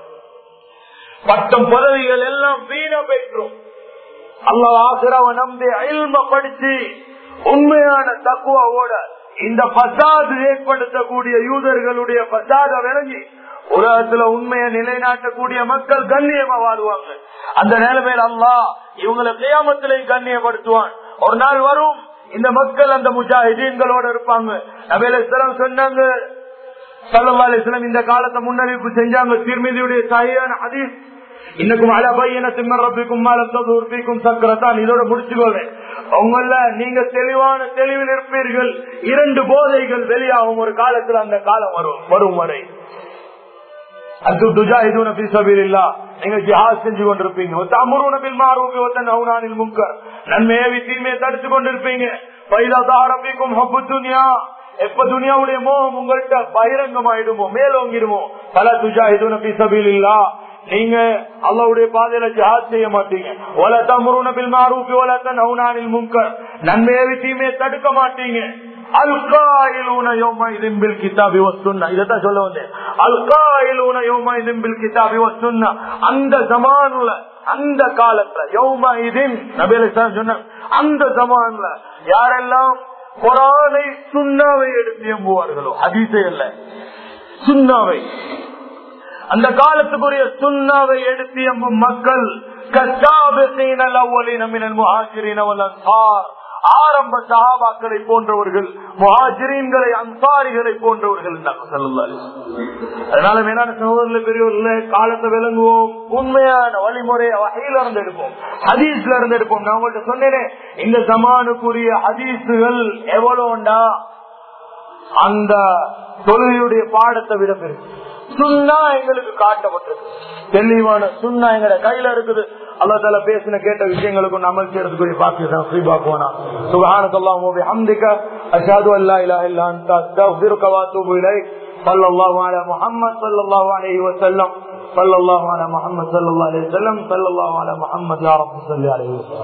பட்டம் பதவிகள் எல்லாம் வீண பெற்றும் அல்லாஹ் ஆசிராவை நம்பி அயல்ம படிச்சு உண்மையான தக்குவாவோட இந்த பசாது ஏற்படுத்தக்கூடிய யூதர்களுடைய பசாத விளங்கி உலகத்துல உண்மையை நிலைநாட்டக்கூடிய மக்கள் கண்ணியமா வாழ்வாங்க அந்த நிலைமையில் அல்லாஹ் இவங்களை கியாமத்திலையும் கண்ணியப்படுத்துவான் ஒரு நாள் வரும் இந்த மக்கள் அந்த முஜாஹிதீன்களோட இருப்பாங்க நபேல சொன்னாங்க சல்லா அலிஸ்லாம் இந்த காலத்தை முன்னறிவிப்பு செஞ்சாங்க திருமதியுடைய சாயான ஹதீஸ் இன்னக்கும் அல பையன திம்மர் ரப்பிக்கும் மாலத்தூர்பிக்கும் சக்கரத்தான் இதோட முடிச்சுக்கோங்க உங்கள நீங்க தெளிவான தெளிவில் இருப்பீர்கள் இரண்டு போதைகள் வெளியாகும் ஒரு காலத்துல அந்த காலம் வரும் வரும் வரை அது துஜாஹிதூன ஃபீ சபீலில்லாஹ் நீங்க ஜிஹாத் செஞ்சு கொண்டிருப்பீங்க தமுருன பில் மாரூஃபி வ தன்ஹவுன அனில் முன்கர் நன்மையை தீமையை தடுத்து கொண்டிருப்பீங்க பைதா தாரபிக்கும் ஹப்பு துன்யா எப்ப துனியாவுடைய மோகம் உங்கள்கிட்ட பகிரங்கமாயிடுமோ மேலோங்கிடுமோ பல துஜாஹிதூன ஃபீ சபீலில்லாஹ் நீங்க அல்லாவுடைய பாதையில ஜிஹாத் செய்ய மாட்டீங்க ஒல தமுருன பில் மாரூஃபி வ தன்ஹவுன அனில் முன்கர் நன்மையை தீமையை தடுக்க மாட்டீங்க அல்காயிலூன யௌமைதின் பில் கிதாபி வஸ்ஸுன்னா இதத்தான் சொல்ல வந்தேன் அல்காயிலூன யௌமைதின் பில் கிதாபி வஸ்ஸுன்னா அந்த ஜமானுல அந்த காலத்துல யௌமைதின் நபி அலைஹிஸ்ஸலாம் சொன்னாங்க அந்த ஜமான்ல யாரெல்லாம் குரானை சுண்ணாவை எடுத்து எம்புவார்களோ ஹதீஸே இல்ல சுண்ணாவை அந்த காலத்துக்குரிய சுண்ணாவை எடுத்து எம்பும் மக்கள் கச்சாபிசீன லவ்வலின மினல் முஹாஜிரின வல் அன்சார் ஆரம்ப சஹாபாக்களை போன்றவர்கள் முஹாஜிரீன்களை அன்சாரிகளை போன்றவர்கள் என்றாங்க ஸல்லல்லாஹு அலைஹி வஸல்லம். அதனால மேலான சகோதரர்களே பெரியவர்களே காலத்தை விளங்குவோம் உண்மையான வழிமுறையை வகையில இருந்து எடுப்போம் ஹதீஸ்ல இருந்து எடுப்போம் நான் உங்கள்ட்ட சொன்னேனே இந்த ஜமானுக்குரிய ஹதீஸுகள் எவ்வளவுண்டா அந்த தொழுகையுடைய பாடத்தை விட பெருசு சுண்ணா எங்களுக்கு காட்டப்பட்டது தெளிவான சுண்ணா எங்கட கையில இருக்குது அல்லா தால பேசின கேட்ட விஷயங்களுக்கு அமல் செய்யறதுக்குரிய பாக்கியம் ஸ்ரீபாக்குவானா சுபஹானக்கல்லாஹு வ பிஹம்திக அஷ்ஹது அல்லா இலாஹ இல்லா அன்த அஸ்தக்ஃபிருக வ அத்தூபு இலைக் ஸல்லல்லாஹு அலா முஹம்மத் ஸல்லல்லாஹு அலைஹி வஸல்லம் ஸல்லல்லாஹு அலா முஹம்மத் ஸல்லல்லாஹு அலைஹி வஸல்லம் ஸல்லல்லாஹு அலா முஹம்மத் யா ரப்பி ஸல்லி அலைஹி வஸல்லம்